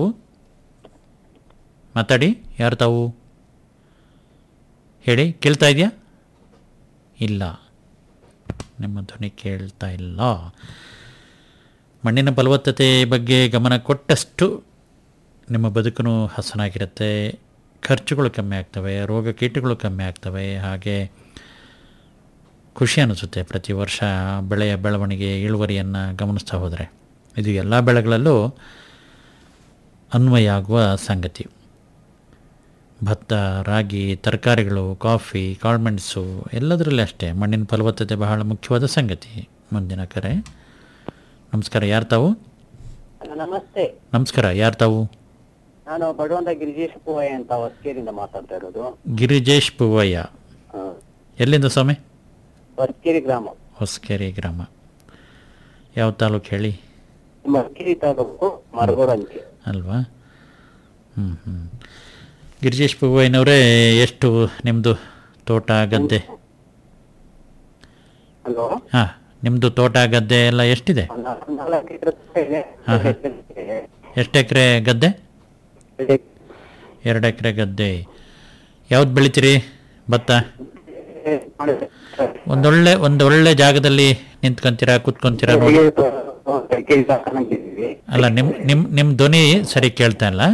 ಮಾತಾಡಿ ಯಾರು ತಾವು ಹೇಳಿ ಕೇಳ್ತಾ ಇದೆಯಾ ಇಲ್ಲ ನಿಮ್ಮ ಧ್ವನಿ ಕೇಳ್ತಾ ಇಲ್ಲ ಮಣ್ಣಿನ ಫಲವತ್ತತೆ ಬಗ್ಗೆ ಗಮನ ಕೊಟ್ಟಷ್ಟು ನಿಮ್ಮ ಬದುಕು ಹಸನಾಗಿರುತ್ತೆ ಖರ್ಚುಗಳು ಕಮ್ಮಿ ಆಗ್ತವೆ ರೋಗ ಕೀಟಗಳು ಕಮ್ಮಿ ಆಗ್ತವೆ ಹಾಗೆ ಖುಷಿ ಅನಿಸುತ್ತೆ ಪ್ರತಿ ವರ್ಷ ಬೆಳೆಯ ಬೆಳವಣಿಗೆ ಇಳುವರಿಯನ್ನು ಗಮನಿಸ್ತಾ ಹೋದರೆ ಇದು ಎಲ್ಲ ಬೆಳೆಗಳಲ್ಲೂ ಅನ್ವಯ ಆಗುವ ಸಂಗತಿ ಭತ್ತ ರಾಗಿ ತರಕಾರಿಗಳು ಕಾಫಿ ಕಾಳುಮೆಣಸು ಎಲ್ಲದರಲ್ಲಿ ಅಷ್ಟೇ ಮಣ್ಣಿನ ಫಲವತ್ತತೆ ಬಹಳ ಮುಖ್ಯವಾದ ಸಂಗತಿ ಮುಂದಿನ ಕರೆ ನಮಸ್ಕಾರ ಯಾರು ತಾವು ನಮಸ್ತೆ ನಮಸ್ಕಾರ ಯಾರು ತಾವು ನಾನು ಬಡವಂತ ಗಿರಿಜೇಶ್ ಪೂವಯ್ಯ ಅಂತ ಹೊಸ್ಕೇರಿಯಿಂದ ಮಾತಾಡ್ತಾ ಇರೋದು ಗಿರಿಜೇಶ್ ಪೂವಯ್ಯ ಆ, ಎಲ್ಲಿಂದ ಸ್ವಾಮಿ ಹೊಸ್ಕೇರಿ ಗ್ರಾಮ ಹೊಸಕೆರೆ ಗ್ರಾಮ ಯಾವ ತಾಲೂಕು ಹೇಳಿ ಮಡಿಕೇರಿ ತಾಲೂಕು ಮರಗೋಡು ಅಂಚೆ ಅಲ್ವಾ ಹ್ಞೂ ಹ್ಞೂ ಗಿರಿಜೇಶ್ ಪೂವಯ್ಯನವರೇ ಎಷ್ಟು ನಿಮ್ಮದು ತೋಟ ಗದ್ದೆ ಹಲೋ ಹಾಂ ನಿಮ್ಮದು ತೋಟ ಗದ್ದೆ ಎಲ್ಲ ಎಷ್ಟಿದೆ ನಾಲ್ಕು ಎಕರೆ ಇದೆ ಹಾ, ಹಾ. ಎಷ್ಟು ಎಕರೆ ಗದ್ದೆ ಎರಡು ಎಕರೆ ಗದ್ದೆ ಯಾವ್ದು ಬೆಳಿತೀರಿ ಭತ್ತ ಒಂದೊಳ್ಳೆ ಒಂದೊಳ್ಳೆ ಜಾಗದಲ್ಲಿ ನಿಂತ್ಕೊಂತೀರಾ ಕೂತ್ಕೊಂತೀರಾ ನೋಡಿ ಅಲ್ಲ ನಿಮ್ಮ ನಿಮ್ಮ ನಿಮ್ಮ ಧ್ವನಿ ಸರಿ ಕೇಳ್ತಾ ಇಲ್ಲ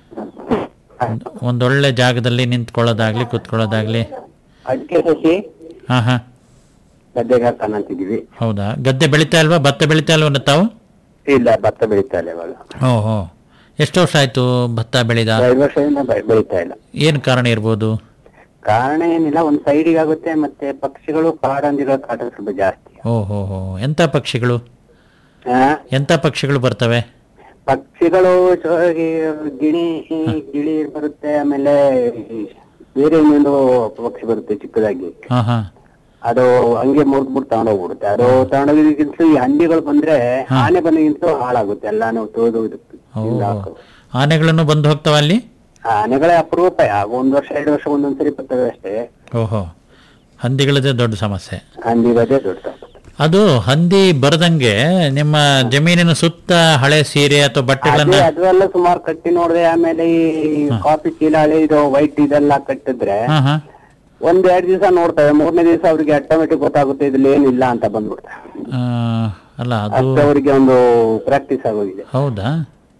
ಒಂದ್- ಒಂದೊಳ್ಳೆ ಜಾಗದಲ್ಲಿ ನಿಂತ್ಕೊಳ್ಳೋದಾಗ್ಲಿ ಕೂತ್ಕೊಳ್ಳೋದಾಗ್ಲಿ ಅಡಿಕೆ ಸಸಿ ಹಾಂ ಹಾಂ ಗದ್ದೆಗೆ ಹಾಕೋಣ ಅಂತಿದೀವಿ ಹೌದಾ ಗದ್ದೆ ಬೆಳಿತಾ ಇಲ್ವಾ ಭತ್ತ ಬೆಳಿತಾ ಇಲ್ವಾ ತಾವು ಇಲ್ಲ ಭತ್ತ ಬೆಳೀತಾ ಇಲ್ಲ ಇವಾಗ ಓಹೋ ಎಷ್ಟು ವರ್ಷ ಆಯ್ತು ಭತ್ತ ಬೆಳೆದ ಐದು ವರ್ಷದಿಂದ ಬೆ- ಬೆಳೀತಾ ಇಲ್ಲ ಏನು ಕಾರಣ ಇರ್ಬೋದು ಕಾರಣ ಏನಿಲ್ಲ ಒಂದ್ ಸೈಡಿಗೆ ಆಗುತ್ತೆ ಮತ್ತೆ ಪಕ್ಷಿಗಳು ಕಾಡಂದಿರೋ ಕಾಟ ಸ್ವಲ್ಪ ಜಾಸ್ತಿ ಓಹೋ ಹೋ ಎಂಥ ಪಕ್ಷಿಗಳು ಆ, ಎಂಥ ಪಕ್ಷಿಗಳು ಬರ್ತವೆ ಪಕ್ಷಿಗಳು ಸೊ- ಈ ಗಿಣಿ ಈ ಗಿಳಿ ಬರುತ್ತೆ ಆಮೇಲೆ ಈ ಬೇರೆ ಇನ್ನೊಂದು ಪಕ್ಷಿ ಬರುತ್ತೆ ಚಿಕ್ಕದಾಗಿ ಹಾಂ ಹಾಂ ಅದು ಹಂಗೆ ಮುರ್ದ್ಬಿಟ್ಟು ತಗೊಂಡೋಗ್ಬಿಡುತ್ತೆ ಅದು ತಗೊಂಡೋಗಿದ್ಕಿಂತ ಈ ಹಂದಿಗಳು ಬಂದ್ರೆ ಆನೆ ಬಂದಿಗಿಂತ ಹಾಳಾಗುತ್ತೆ ಎಲ್ಲಾನು ತೋದು ಇದು ತಿಂದು ಹಾಕು. ಆನೆಗಳನ್ನು ಬಂದು ಹೋಗ್ತಾವ ಅಲ್ಲಿ ಆನೆಗಳೇ ಅಪರೂಪ ಆಗ ಒಂದ್ ವರ್ಷ ಎರಡು ವರ್ಷ ಒಂದೊಂದ್ಸರಿ ಬರ್ತವೆ ಅಷ್ಟೇ ಓಹೋ ಹಂದಿಗಳದೇ ದೊಡ್ಡ ಸಮಸ್ಯೆ ಹಂದಿಗದೇ ದೊಡ್ಡ ಅದು ಹಂದಿ ಬರದಂಗೆ ನಿಮ್ಮ ಜಮೀನಿನ ಸುತ್ತ ಹಳೆ ಸೀರೆ ಅಥವಾ ಬಟ್ಟೆಗಳನ್ನ ಅದೇ ಅದೆಲ್ಲ ಸುಮಾರು ಕಟ್ಟಿ ನೋಡಿದೆ ಆಮೇಲೆ ಈ ಕಾಫಿ ಚೀಲ ಹಳೆ ಇದು ವೈಟ್ ಇದೆಲ್ಲ ಕಟ್ಟಿದ್ರೆ ಹಾಂ ಹಾಂ ಒಂದ್ ಎರಡ್ ದಿವಸ ನೋಡ್ತವೆ ಮೂರನೇ ದಿವಸ ಅವ್ರಿಗೆ ಆಟೋಮೆಟಿಕ್ ಗೊತ್ತಾಗುತ್ತೆ ಇದ್ರಲ್ಲಿ ಏನಿಲ್ಲ ಅಂತ ಬಂದ್ಬಿಡ್ತಾರೆ ಅಲ್ಲ ಅದು ಅಷ್ಟು ಅವರಿಗೆ ಒಂದು ಪ್ರಾಕ್ಟೀಸ್ ಆಗೋಗಿದೆ ಹೌದಾ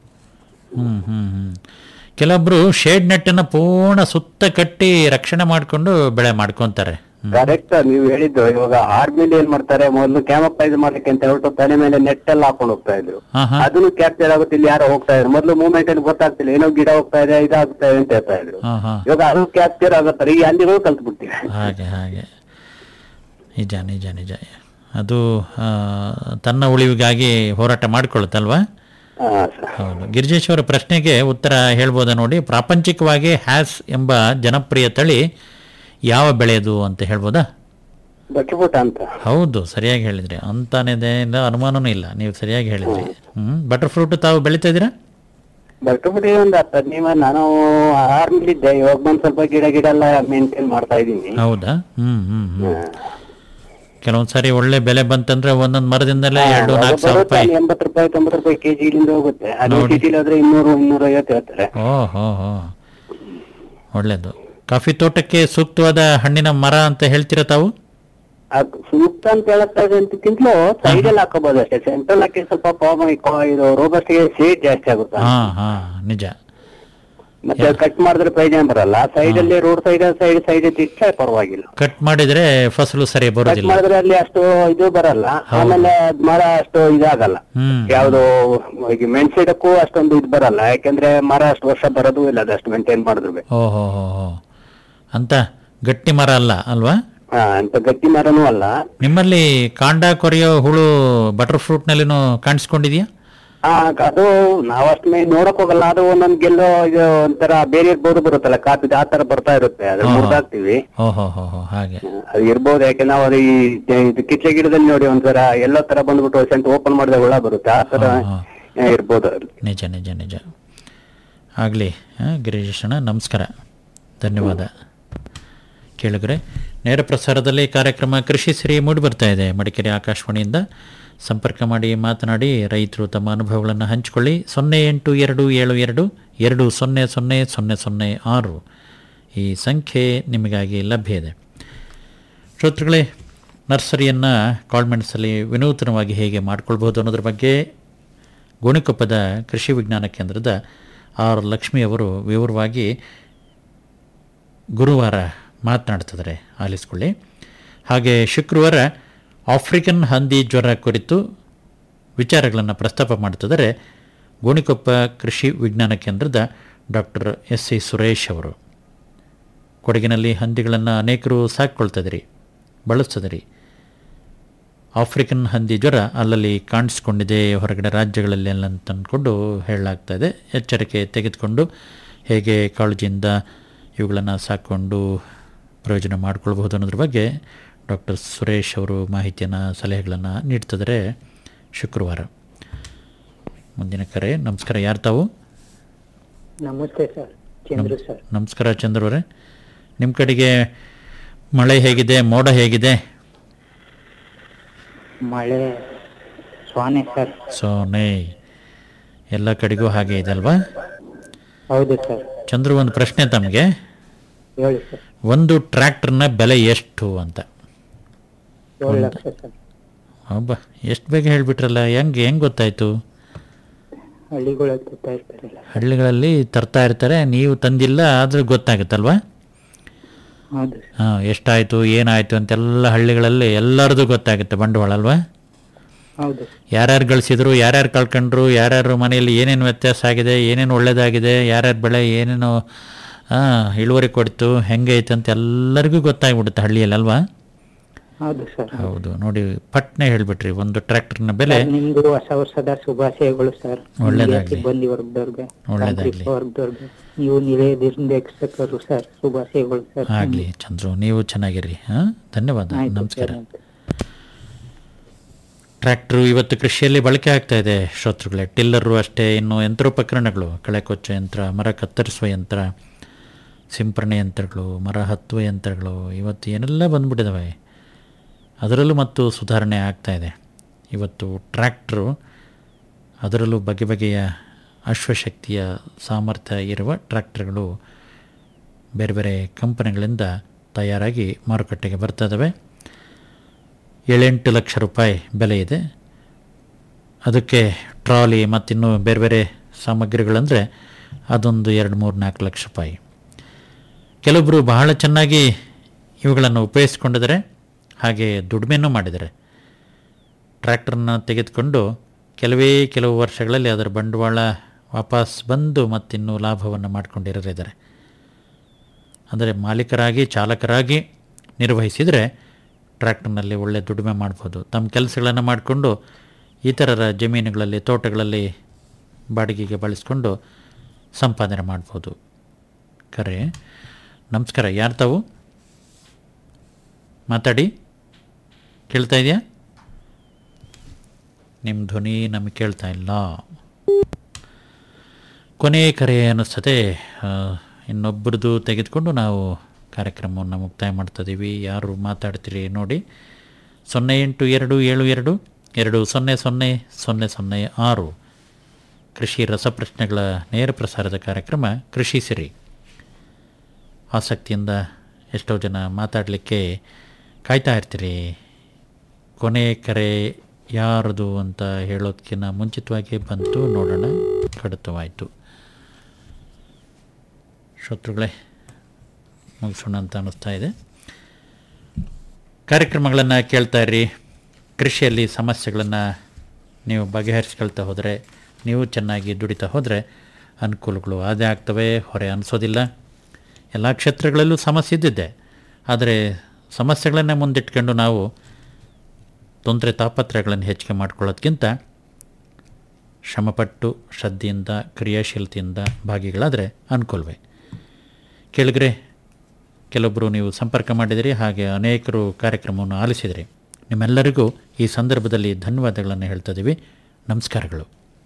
ಹ್ಮ್ ಹ್ಮ್ ಹ್ಮ್ ಕೆಲವೊಬ್ರು ಶೇಡ್ ನೆಟ್ಟನ್ನ ಪೂರ್ಣ ಸುತ್ತ ಕಟ್ಟಿ ರಕ್ಷಣೆ ಮಾಡ್ಕೊಂಡು ಬೆಳೆ ಮಾಡ್ಕೊಂತಾರೆ ಹ್ಮ್. ಕರೆಕ್ಟ್ ನೀವು ಹೇಳಿದ್ದು ಇವಾಗ ಆರ್ಮಿಲಿ ಏನ್ ಮಾಡ್ತಾರೆ ಮೊದಲು ಕ್ಯಾಮಪ್ ಇದು ಮಾಡ್ಲಿಕ್ಕೆ ಅಂತ ಹೇಳ್ಬಿಟ್ಟು ತಲೆ ಮೇಲೆ ನೆಟ್ ಎಲ್ಲ ಹಾಕೊಂಡು ಹೋಗ್ತಾ ಇದ್ರು ಹಾ ಹಾ ಅದನ್ನು ಕ್ಯಾಪ್ಚರ್ ಆಗುತ್ತೆ ಇಲ್ಲಿ ಯಾರೋ ಹೋಗ್ತಾ ಇದ್ರು ಮೊದಲು ಮೂವ್ಮೆಂಟ್ ಅಲ್ಲಿ ಗೊತ್ತಾಗ್ತಿಲ್ಲ ಏನೋ ಗಿಡ ಹೋಗ್ತಾ ಇದೆ ಇದಾಗ್ತಾ ಇದೆ ಅಂತ ಹೇಳ್ತಾ ಇದ್ರು ಹಾ ಹಾ ಇವಾಗ ಅದು ಕ್ಯಾಪ್ಚರ್ ಆಗುತ್ತಾರೆ ಈ ಹಂದಿಗಳು ಕಲ್ತು ಬಿಡ್ತೀವಿ ಹಾಗೆ ಹಾಗೆ ನಿಜ ನಿಜ ನಿಜ ಅದು ಆ, ತನ್ನ ಉಳಿವಿಗಾಗಿ ಹೋರಾಟ ಮಾಡಿಕೊಳ್ಳುತ್ತಲ್ವಾ ಹಾ ಸರ್ ಹೌದು ಗಿರಿಜೇಶ್ ಅವರ ಪ್ರಶ್ನೆಗೆ ಉತ್ತರ ಹೇಳ್ಬೋದಾ ನೋಡಿ ಪ್ರಾಪಂಚಿಕವಾಗಿ ಹ್ಯಾಸ್ ಎಂಬ ಜನಪ್ರಿಯ ತಳಿ ಯಾವ ಬೆಳೆಯದು ಅಂತ ಹೇಳ್ಬೋದಾ ಬಟ್ಟಿಪುಟ ಅಂತ ಹೌದು ಸರಿಯಾಗಿ ಹೇಳಿದ್ರಿ ಅಂತಾನೇದೇ ಅನುಮಾನನೂ ಇಲ್ಲ ನೀವು ಸರಿಯಾಗಿ ಹೇಳಿದ್ರಿ ಹ್ಮ್ ಬಟರ್ ಫ್ರೂಟ್ ತಾವು ಬೆಳಿತಾ ಇದ್ದೀರಾ ಬಟ್ಟಿಪುಟಿ ಒಂದು ಹತ್ತು ನೀವು ನಾನು ಆರ್ಮಿಲಿ ಇದ್ದೆ ಇವಾಗ ಬಂದ್ ಸ್ವಲ್ಪ ಗಿಡ ಗಿಡ ಎಲ್ಲ ಮೇಂಟೈನ್ ಮಾಡ್ತಾ ಇದೀನಿ ಹೌದಾ ಹ್ಮ್ ಹ್ಮ್ ಹ್ಮ್ ಕೆಲವೊಂದ್ ಸಾರಿ ಒಳ್ಳೆ ಬೆಲೆ ಬಂತಂದ್ರೆ ಒಂದೊಂದ್ ಮರದಿಂದಲೇ ಎರಡು ನಾಲ್ಕು ಸಾವಿರ ರೂಪಾಯಿ ಎಂಬತ್ತು ರೂಪಾಯಿ ತೊಂಬತ್ತು ರೂಪಾಯಿ ಕೆಜಿ ಇಲ್ಲಿಂದ ಹೋಗುತ್ತೆ ಅದು ಸಿಟಿಲಿ ಆದ್ರೆ ಇನ್ನೂರು ಇನ್ನೂರ ಐವತ್ತು ಹೇಳ್ತಾರೆ ಓ ಹೋ ಹೋ ಒಳ್ಳೇದು ಕಾಫಿ ತೋಟಕ್ಕೆ ಸೂಕ್ತವಾದ ಹಣ್ಣಿನ ಮರ ಅಂತ ಹೇಳ್ತೀರಾ ತಾವು ಅದ್ ಸೂಕ್ತ ಅಂತ ಹೇಳಕ್ಕಿಂತಲೂ ಸೈಡ್ ಅಲ್ಲಿ ಹಾಕೋಬಹುದು ಅಷ್ಟೇ ಸೆಂಟ್ರಲ್ ಹಾಕಿ ಸ್ವಲ್ಪ ಪಾಮ ಇದು ರೋಬಸ್ಟ್ಗೆ ಶೇಡ್ ಜಾಸ್ತಿ ಆಗುತ್ತೆ ಹಾ ಹಾ ನಿಜ ಮತ್ತೆ ಕಟ್ ಮಾಡಿದ್ರೆ ಪ್ರಯೋಜನ ಬರಲ್ಲ ಸೈಡ್ ಅಲ್ಲಿ ರೋಡ್ ಸೈಡ್ ಸೈಡ್ ಸೈಡ್ ಇಟ್ಟರೆ ಪರವಾಗಿಲ್ಲ ಕಟ್ ಮಾಡಿದ್ರೆ ಫಸಲು ಸರಿ ಕಟ್ ಬರೋದಿಲ್ಲ ಮಾಡಿದ್ರೆ ಅಲ್ಲಿ ಅಷ್ಟು ಇದು ಬರಲ್ಲ ಆಮೇಲೆ ಅದ್ ಮರ ಅಷ್ಟು ಇದಾಗಲ್ಲ ಹ್ಮ್ ಯಾವ್ದು ಈಗ ಮೆಣಸಿಡಕ್ಕೂ ಅಷ್ಟೊಂದು ಇದು ಬರಲ್ಲ ಯಾಕಂದ್ರೆ ಮರ ಅಷ್ಟು ವರ್ಷ ಬರೋದು ಇಲ್ಲ ಅದಷ್ಟು ಮೇಂಟೈನ್ ಮಾಡಿದ್ರು ಓ ಹೋ ಹೋ ಹೋ ಅಂತ ಗಟ್ಟಿ ಮರ ಅಲ್ಲ ಅಲ್ವಾ ಹಾ ಅಂತ ಗಟ್ಟಿ ಮರನೂ ಅಲ್ಲ ನಿಮ್ಮಲ್ಲಿ ಕಾಂಡ ಕೊರೆಯೋ ಹುಳು ಬಟರ್ ಫ್ರೂಟ್ ನಲ್ಲಿನೂ ಕಾಣಿಸ್ಕೊಂಡಿದ್ಯಾ ಆ, ಅದು ನಾವ್ ಅಷ್ಟು ಮೇ ನೋಡಕ್ ಹೋಗಲ್ಲ ಅದು ಒಂದೊಂದ್ ಗೆಲ್ಲೋ ಇದು ಒಂಥರ ಬೇರೆ ಬೋರ್ಡ್ ಬರುತ್ತಲ್ಲ ಕಾಪಿ ಆ ತರ ಬರ್ತಾ ಇರುತ್ತೆ ಅದ್ರ ಹಾ. ಮುರ್ದಾಕ್ತಿವಿ ಓ ಹೋ ಹೋ ಹೋ ಹಾಗೆ ಅದು ಇರ್ಬೋದು ಯಾಕೆ ನಾವು ಅದು ಈ ಇದು ಕಿಚ್ಚೆ ಗಿಡದಲ್ಲಿ ನೋಡಿ ಒಂಥರ ಎಲ್ಲೋ ತರ ಬಂದ್ಬಿಟ್ಟು ಸೆಂಟ್ ಓಪನ್ ಮಾಡಿದಾಗ ಹುಳ ಬರುತ್ತೆ ಆ ತರ ಹಾ, ಆ, ಇರ್ಬೋದು ಅದ್ರಲ್ಲಿ. ನಿಜ ನಿಜ ನಿಜ ಆಗಲಿ ಗಿರೀಶಣ್ಣ ನಮಸ್ಕಾರ ಧನ್ಯವಾದ ಕೇಳಿದ್ರೆ ನೇರ ಪ್ರಸಾರದಲ್ಲಿ ಕಾರ್ಯಕ್ರಮ ಕೃಷಿ ಸಿರಿ ಮೂಡಿ ಬರ್ತಾ ಇದೆ ಮಡಿಕೇರಿ ಆಕಾಶವಾಣಿಯಿಂದ ಸಂಪರ್ಕ ಮಾಡಿ ಮಾತನಾಡಿ ರೈತರು ತಮ್ಮ ಅನುಭವಗಳನ್ನು ಹಂಚಿಕೊಳ್ಳಿ ಸೊನ್ನೆ ಎಂಟು ಎರಡು ಏಳು ಎರಡು ಎರಡು ಸೊನ್ನೆ ಸೊನ್ನೆ ಸೊನ್ನೆ ಸೊನ್ನೆ ಆರು ಈ ಸಂಖ್ಯೆ ನಿಮಗಾಗಿ ಲಭ್ಯ ಇದೆ ಶ್ರೋತೃಗಳೇ ನರ್ಸರಿಯನ್ನು ಕಾಳ್ಮೆಣ್ಸಲ್ಲಿ ವಿನೂತನವಾಗಿ ಹೇಗೆ ಮಾಡ್ಕೊಳ್ಬೋದು ಅನ್ನೋದ್ರ ಬಗ್ಗೆ ಗೋಣಿಕೊಪ್ಪದ ಕೃಷಿ ವಿಜ್ಞಾನ ಕೇಂದ್ರದ ಆರ್ ಲಕ್ಷ್ಮಿ ಅವರು ವಿವರವಾಗಿ ಗುರುವಾರ ಮಾತನಾಡ್ತಿದ್ದಾರೆ ಆಲಿಸ್ಕೊಳ್ಳಿ ಹಾಗೆ ಶುಕ್ರವಾರ ಆಫ್ರಿಕನ್ ಹಂದಿ ಜ್ವರ ಕುರಿತು ವಿಚಾರಗಳನ್ನು ಪ್ರಸ್ತಾಪ ಮಾಡ್ತಿದ್ದಾರೆ ಗೋಣಿಕೊಪ್ಪ ಕೃಷಿ ವಿಜ್ಞಾನ ಕೇಂದ್ರದ ಡಾಕ್ಟರ್ ಎಸ್ ಸಿ ಸುರೇಶ್ ಅವರು ಕೊಡಗಿನಲ್ಲಿ ಹಂದಿಗಳನ್ನು ಅನೇಕರು ಸಾಕ್ಕೊಳ್ತಿದ್ರಿ ಬಳಸ್ತಿದ್ರಿ ಆಫ್ರಿಕನ್ ಹಂದಿ ಜ್ವರ ಅಲ್ಲಲ್ಲಿ ಕಾಣಿಸ್ಕೊಂಡಿದೆ ಹೊರಗಡೆ ರಾಜ್ಯಗಳಲ್ಲಿ ಎಲ್ಲ ಅಂತ ಅಂದ್ಕೊಂಡು ಹೇಳಲಾಗ್ತಾ ಇದೆ ಎಚ್ಚರಿಕೆ ತೆಗೆದುಕೊಂಡು ಹೇಗೆ ಕಾಳಜಿಯಿಂದ ಇವುಗಳನ್ನು ಸಾಕೊಂಡು ಪ್ರಯೋಜನ ಮಾಡಿಕೊಳ್ಬಹುದು ಅನ್ನೋದ್ರ ಬಗ್ಗೆ ಡಾಕ್ಟರ್ ಸುರೇಶ್ ಅವರು ಮಾಹಿತಿಯನ್ನು ಸಲಹೆಗಳನ್ನು ನೀಡ್ತಿದ್ದಾರೆ ಶುಕ್ರವಾರ ಮುಂದಿನ ಕರೆ ನಮಸ್ಕಾರ ಯಾರು ತಾವು ನಮಸ್ತೆ ಸರ್ ಚಂದ್ರು ಸರ್ ನಮಸ್ಕಾರ ಚಂದ್ರವರೇ ನಿಮ್ಮ ಕಡೆಗೆ ಮಳೆ ಹೇಗಿದೆ ಮೋಡ ಹೇಗಿದೆ ಮಳೆ ಸ್ವಾನೆ ಸರ್ ಸೋನೆ ಎಲ್ಲ ಕಡೆಗೂ ಹಾಗೆ ಇದೆ ಅಲ್ವಾ ಹೌದು ಸರ್ ಚಂದ್ರು ಒಂದು ಪ್ರಶ್ನೆ ತಮಗೆ ಹೇಳಿ ಸರ್ ಒಂದು ಟ್ರ್ಯಾಕ್ಟರ್ನ ಬೆಲೆ ಎಷ್ಟು ಅಂತ ಏಳು ಲಕ್ಷ ಸರ್ ಹಬ್ಬ ಎಷ್ಟು ಬೇಗ ಹೇಳಿಬಿಟ್ರಲ್ಲ ಹೆಂಗೆ ಹೆಂಗೆ ಗೊತ್ತಾಯಿತು ಹಳ್ಳಿಗಳಲ್ಲಿ ಗೊತ್ತಾ ಇರ್ತಾರಲ್ಲ ಹಳ್ಳಿಗಳಲ್ಲಿ ತರ್ತಾ ಇರ್ತಾರೆ ನೀವು ತಂದಿಲ್ಲ ಆದರೂ ಗೊತ್ತಾಗುತ್ತಲ್ವಾ ಹೌದು ಸರ್ ಹಾಂ ಎಷ್ಟಾಯಿತು ಏನಾಯಿತು ಅಂತೆಲ್ಲ ಹಳ್ಳಿಗಳಲ್ಲಿ ಎಲ್ಲರದು ಗೊತ್ತಾಗುತ್ತೆ ಬಂಡವಾಳ ಅಲ್ವಾ ಹೌದು ಯಾರ್ಯಾರು ಗಳಿಸಿದ್ರು ಯಾರ್ಯಾರು ಕಳ್ಕೊಂಡ್ರು ಯಾರ್ಯಾರು ಮನೆಯಲ್ಲಿ ಏನೇನು ವ್ಯತ್ಯಾಸ ಆಗಿದೆ ಏನೇನು ಒಳ್ಳೇದಾಗಿದೆ ಯಾರ್ಯಾರ ಬೆಳೆ ಏನೇನು ಹಾಂ ಇಳುವರಿ ಕೊಡ್ತು ಹೆಂಗೆ ಐತೆ ಅಂತ ಎಲ್ಲರಿಗೂ ಗೊತ್ತಾಗ್ಬಿಡುತ್ತೆ ಹಳ್ಳಿಯಲ್ಲಿ ಅಲ್ವಾ ಹೌದು ಸರ್ ಹೌದು ನೋಡಿ ಪಟ್ನೆ ಹೇಳ್ಬಿಟ್ರಿ ಒಂದು ಟ್ರ್ಯಾಕ್ಟರ್ನ ಬೆಲೆ ನಿಮ್ದು ಹೊಸ ವರ್ಷದ ಶುಭಾಶಯಗಳು ಸರ್ ಒಳ್ಳೆದಾಗ್ಲಿ. ಸಿಬ್ಬಂದಿ ವರ್ಗದವ್ರಿಗೆ ಒಳ್ಳೆದಾಗ್ಲಿ. ತಾಂತ್ರಿಕ ವರ್ಗದವ್ರಿಗೆ ನೀವು ನಿಲಯದಿಂದ ವೀಕ್ಷಕರು ಸರ್ ಶುಭಾಶಯಗಳು ಸರ್ ಆಗಲಿ ಚಂದ್ರು ನೀವು ಚೆನ್ನಾಗಿರಿ ಹಾಂ ಧನ್ಯವಾದ ಆಯ್ತು ನಮಸ್ಕಾರ ಸರ್, ಆಯ್ತು. ಟ್ರ್ಯಾಕ್ಟ್ರು ಇವತ್ತು ಕೃಷಿಯಲ್ಲಿ ಬಳಕೆ ಆಗ್ತಾ ಇದೆ ಶ್ರೋತೃಗಳೇ ಟಿಲ್ಲರು ಅಷ್ಟೇ ಇನ್ನು ಯಂತ್ರೋಪಕರಣಗಳು ಕಳೆ ಕೊಚ್ಚೋ ಯಂತ್ರ ಮರ ಕತ್ತರಿಸುವ ಯಂತ್ರ ಸಿಂಪರಣೆ ಯಂತ್ರಗಳು ಮರ ಹತ್ತುವ ಯಂತ್ರಗಳು ಇವತ್ತು ಏನೆಲ್ಲ ಬಂದ್ಬಿಟ್ಟಿದ್ದಾವೆ ಅದರಲ್ಲೂ ಮತ್ತು ಸುಧಾರಣೆ ಆಗ್ತಾ ಇದೆ ಇವತ್ತು ಟ್ರ್ಯಾಕ್ಟ್ರು ಅದರಲ್ಲೂ ಬಗೆ ಬಗೆಯ ಅಶ್ವಶಕ್ತಿಯ ಸಾಮರ್ಥ್ಯ ಇರುವ ಟ್ರ್ಯಾಕ್ಟರ್ಗಳು ಬೇರೆ ಬೇರೆ ಕಂಪನಿಗಳಿಂದ ತಯಾರಾಗಿ ಮಾರುಕಟ್ಟೆಗೆ ಬರ್ತದವೆ ಏಳೆಂಟು ಲಕ್ಷ ರೂಪಾಯಿ ಬೆಲೆ ಇದೆ ಅದಕ್ಕೆ ಟ್ರಾಲಿ ಮತ್ತಿನ್ನೂ ಬೇರೆ ಬೇರೆ ಸಾಮಗ್ರಿಗಳಂದರೆ ಅದೊಂದು ಎರಡು ಮೂರು ನಾಲ್ಕು ಲಕ್ಷ ರೂಪಾಯಿ ಕೆಲವೊಬ್ಬರು ಬಹಳ ಚೆನ್ನಾಗಿ ಇವುಗಳನ್ನು ಉಪಯೋಗಿಸ್ಕೊಂಡಿದ್ದಾರೆ ಹಾಗೆ ದುಡಿಮೆನೂ ಮಾಡಿದ್ದಾರೆ ಟ್ರ್ಯಾಕ್ಟರ್ನ ತೆಗೆದುಕೊಂಡು ಕೆಲವೇ ಕೆಲವು ವರ್ಷಗಳಲ್ಲಿ ಅದರ ಬಂಡವಾಳ ವಾಪಸ್ ಬಂದು ಮತ್ತಿನ್ನೂ ಲಾಭವನ್ನು ಮಾಡ್ಕೊಂಡಿರೋರಿದ್ದಾರೆ ಅಂದರೆ ಮಾಲೀಕರಾಗಿ ಚಾಲಕರಾಗಿ ನಿರ್ವಹಿಸಿದರೆ ಟ್ರ್ಯಾಕ್ಟರ್ನಲ್ಲಿ ಒಳ್ಳೆ ದುಡಿಮೆ ಮಾಡ್ಬೋದು ತಮ್ಮ ಕೆಲಸಗಳನ್ನು ಮಾಡಿಕೊಂಡು ಇತರರ ಜಮೀನುಗಳಲ್ಲಿ ತೋಟಗಳಲ್ಲಿ ಬಾಡಿಗೆಗೆ ಬಳಸ್ಕೊಂಡು ಸಂಪಾದನೆ ಮಾಡ್ಬೋದು ಕರೆ ನಮಸ್ಕಾರ ಯಾರು ತಾವು ಮಾತಾಡಿ ಕೇಳ್ತಾ ಇದೆಯಾ ನಿಮ್ಮ ಧ್ವನಿ ನಮಗೆ ಕೇಳ್ತಾ ಇಲ್ಲ ಕೊನೆ ಕರೆ ಅನ್ನಿಸ್ತದೆ ಆ, ಇನ್ನೊಬ್ಬರದು ತೆಗೆದುಕೊಂಡು ನಾವು ಕಾರ್ಯಕ್ರಮವನ್ನು ಮುಕ್ತಾಯ ಮಾಡ್ತಿದ್ದೀವಿ ಯಾರು ಮಾತಾಡ್ತೀರಿ ನೋಡಿ ಸೊನ್ನೆ ಎಂಟು ಎರಡು ಏಳು ಎರಡು ಎರಡು ಸೊನ್ನೆ ಸೊನ್ನೆ ಸೊನ್ನೆ ಸೊನ್ನೆ ಆರು ಕೃಷಿ ರಸಪ್ರಶ್ನೆಗಳ ನೇರ ಪ್ರಸಾರದ ಕಾರ್ಯಕ್ರಮ ಕೃಷಿ ಸಿರಿ ಆಸಕ್ತಿಯಿಂದ ಎಷ್ಟೋ ಜನ ಮಾತಾಡಲಿಕ್ಕೆ ಕಾಯ್ತಾ ಇರ್ತೀರಿ ಕೊನೆ ಕರೆ ಯಾರದು ಅಂತ ಹೇಳೋದಕ್ಕಿಂತ ಮುಂಚಿತವಾಗಿ ಬಂತು ನೋಡೋಣ ಕಡಿತವಾಯಿತು ಶ್ರೋತೃಗಳೇ ಮುಗಿಸೋಣ ಅಂತ ಅನ್ನಿಸ್ತಾ ಇದೆ ಕಾರ್ಯಕ್ರಮಗಳನ್ನು ಕೇಳ್ತಾ ಇರ್ರಿ ಕೃಷಿಯಲ್ಲಿ ಸಮಸ್ಯೆಗಳನ್ನು ನೀವು ಬಗೆಹರಿಸ್ಕೊಳ್ತಾ ಹೋದರೆ ನೀವು ಚೆನ್ನಾಗಿ ದುಡಿತಾ ಹೋದರೆ ಅನುಕೂಲಗಳು ಅದೇ ಆಗ್ತವೆ ಹೊರೆ ಅನಿಸೋದಿಲ್ಲ ಎಲ್ಲ ಕ್ಷೇತ್ರಗಳಲ್ಲೂ ಸಮಸ್ಯೆ ಇದ್ದಿದ್ದೆ ಆದರೆ ಸಮಸ್ಯೆಗಳನ್ನೇ ಮುಂದಿಟ್ಕೊಂಡು ನಾವು ತೊಂದರೆ ತಾಪತ್ರಯಗಳನ್ನು ಹೆಚ್ಚಿಗೆ ಮಾಡ್ಕೊಳ್ಳೋದ್ಕಿಂತ ಶ್ರಮಪಟ್ಟು ಶ್ರದ್ಧೆಯಿಂದ ಕ್ರಿಯಾಶೀಲತೆಯಿಂದ ಭಾಗಿಗಳಾದರೆ ಅನುಕೂಲವೇ ಕೇಳಿದ್ರೆ ಕೆಲವೊಬ್ಬರು ನೀವು ಸಂಪರ್ಕ ಮಾಡಿದಿರಿ ಹಾಗೆ ಅನೇಕರು ಕಾರ್ಯಕ್ರಮವನ್ನು ಆಲಿಸಿದಿರಿ ನಿಮ್ಮೆಲ್ಲರಿಗೂ ಈ ಸಂದರ್ಭದಲ್ಲಿ ಧನ್ಯವಾದಗಳನ್ನು ಹೇಳ್ತಾ ಇದ್ದೀವಿ ನಮಸ್ಕಾರಗಳು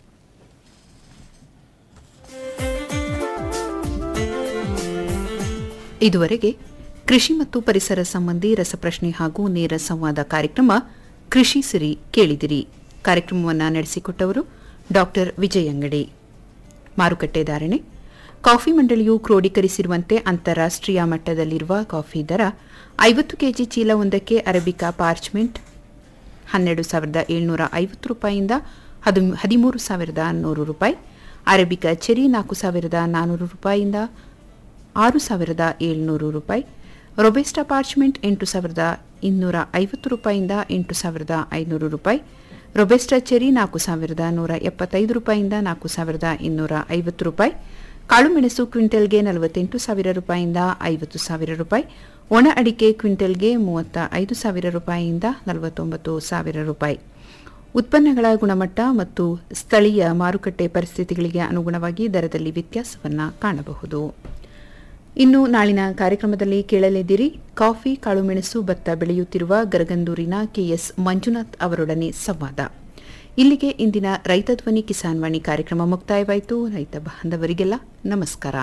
ಇದುವರೆಗೆ ಕೃಷಿ ಮತ್ತು ಪರಿಸರ ಸಂಬಂಧಿ ರಸಪ್ರಶ್ನೆ ಹಾಗೂ ನೇರ ಸಂವಾದ ಕಾರ್ಯಕ್ರಮ ಕೃಷಿ ಸಿರಿ ಕೇಳಿದಿರಿ ಕಾರ್ಯಕ್ರಮವನ್ನು ನಡೆಸಿಕೊಟ್ಟವರು ಡಾಕ್ಟರ್ ವಿಜಯಂಗಡಿ ಮಾರುಕಟ್ಟೆ ಧಾರಣೆ ಕಾಫಿ ಮಂಡಳಿಯು ಕ್ರೋಢೀಕರಿಸಿರುವಂತೆ ಅಂತಾರಾಷ್ಟ್ರೀಯ ಮಟ್ಟದಲ್ಲಿರುವ ಕಾಫಿ ದರ ಐವತ್ತು ಕೆಜಿ ಚೀಲವೊಂದಕ್ಕೆ ಅರಬಿಕಾ ಪಾರ್ಚ್ಮೆಂಟ್ ಹನ್ನೆರಡು ಸಾವಿರದ ಏಳ್ನೂರ ಐವತ್ತು ರೂಪಾಯಿಯಿಂದ ಹದಿ ಹದಿಮೂರು ಸಾವಿರದ ನೂರು ರೂಪಾಯಿ ಅರೇಬಿಕಾ ಚೆರಿ ನಾಲ್ಕು ಸಾವಿರದ ನಾನ್ನೂರು ರೂಪಾಯಿಯಿಂದ ಆರು ಸಾವಿರದ ಏಳ್ನೂರು ರೂಪಾಯಿ ರೊಬೆಸ್ಟಾ ಪಾರ್ಚ್ಮೆಂಟ್ ಎಂಟು ಸಾವಿರದ ಇನ್ನೂರ ಐವತ್ತು ರೂಪಾಯಿಯಿಂದ ಎಂಟು ಸಾವಿರದ ಐನೂರು ರೂಪಾಯಿ ರೊಬೆಸ್ಟಾ ಚೆರಿ ನಾಲ್ಕು ಸಾವಿರದ ನೂರ ಎಪ್ಪತ್ತೈದು ರೂಪಾಯಿಯಿಂದ ನಾಲ್ಕು ಸಾವಿರದ ಇನ್ನೂರ ಐವತ್ತು ರೂಪಾಯಿ ಕಾಳುಮೆಣಸು ಕ್ವಿಂಟಲ್ಗೆ ನಲವತ್ತೆಂಟು ಸಾವಿರ ರೂಪಾಯಿಯಿಂದ ಐವತ್ತು ಸಾವಿರ ರೂಪಾಯಿ ಒಣ ಅಡಿಕೆ ಕ್ವಿಂಟಲ್ಗೆ ಮೂವತ್ತ ಐದು ಸಾವಿರ ರೂಪಾಯಿಯಿಂದ ನಲವತ್ತೊಂಬತ್ತು ಸಾವಿರ ರೂಪಾಯಿ ಉತ್ಪನ್ನಗಳ ಗುಣಮಟ್ಟ ಮತ್ತು ಸ್ಥಳೀಯ ಮಾರುಕಟ್ಟೆ ಪರಿಸ್ಥಿತಿಗಳಿಗೆ ಅನುಗುಣವಾಗಿ ದರದಲ್ಲಿ ವ್ಯತ್ಯಾಸವನ್ನು ಕಾಣಬಹುದು ಇನ್ನು ನಾಳಿನ ಕಾರ್ಯಕ್ರಮದಲ್ಲಿ ಕೇಳಲಿದ್ದೀರಿ ಕಾಫಿ ಕಾಳುಮೆಣಸು ಭತ್ತ ಬೆಳೆಯುತ್ತಿರುವ ಗರಗಂದೂರಿನ ಕೆಎಸ್ ಮಂಜುನಾಥ್ ಅವರೊಡನೆ ಸಂವಾದ ಇಲ್ಲಿಗೆ ಇಂದಿನ ರೈತ ಧ್ವನಿ ಕಿಸಾನ್ ವಾಣಿ ಕಾರ್ಯಕ್ರಮ ಮುಕ್ತಾಯವಾಯಿತು ರೈತ ಬಾಂಧವರಿಗೆಲ್ಲ ನಮಸ್ಕಾರ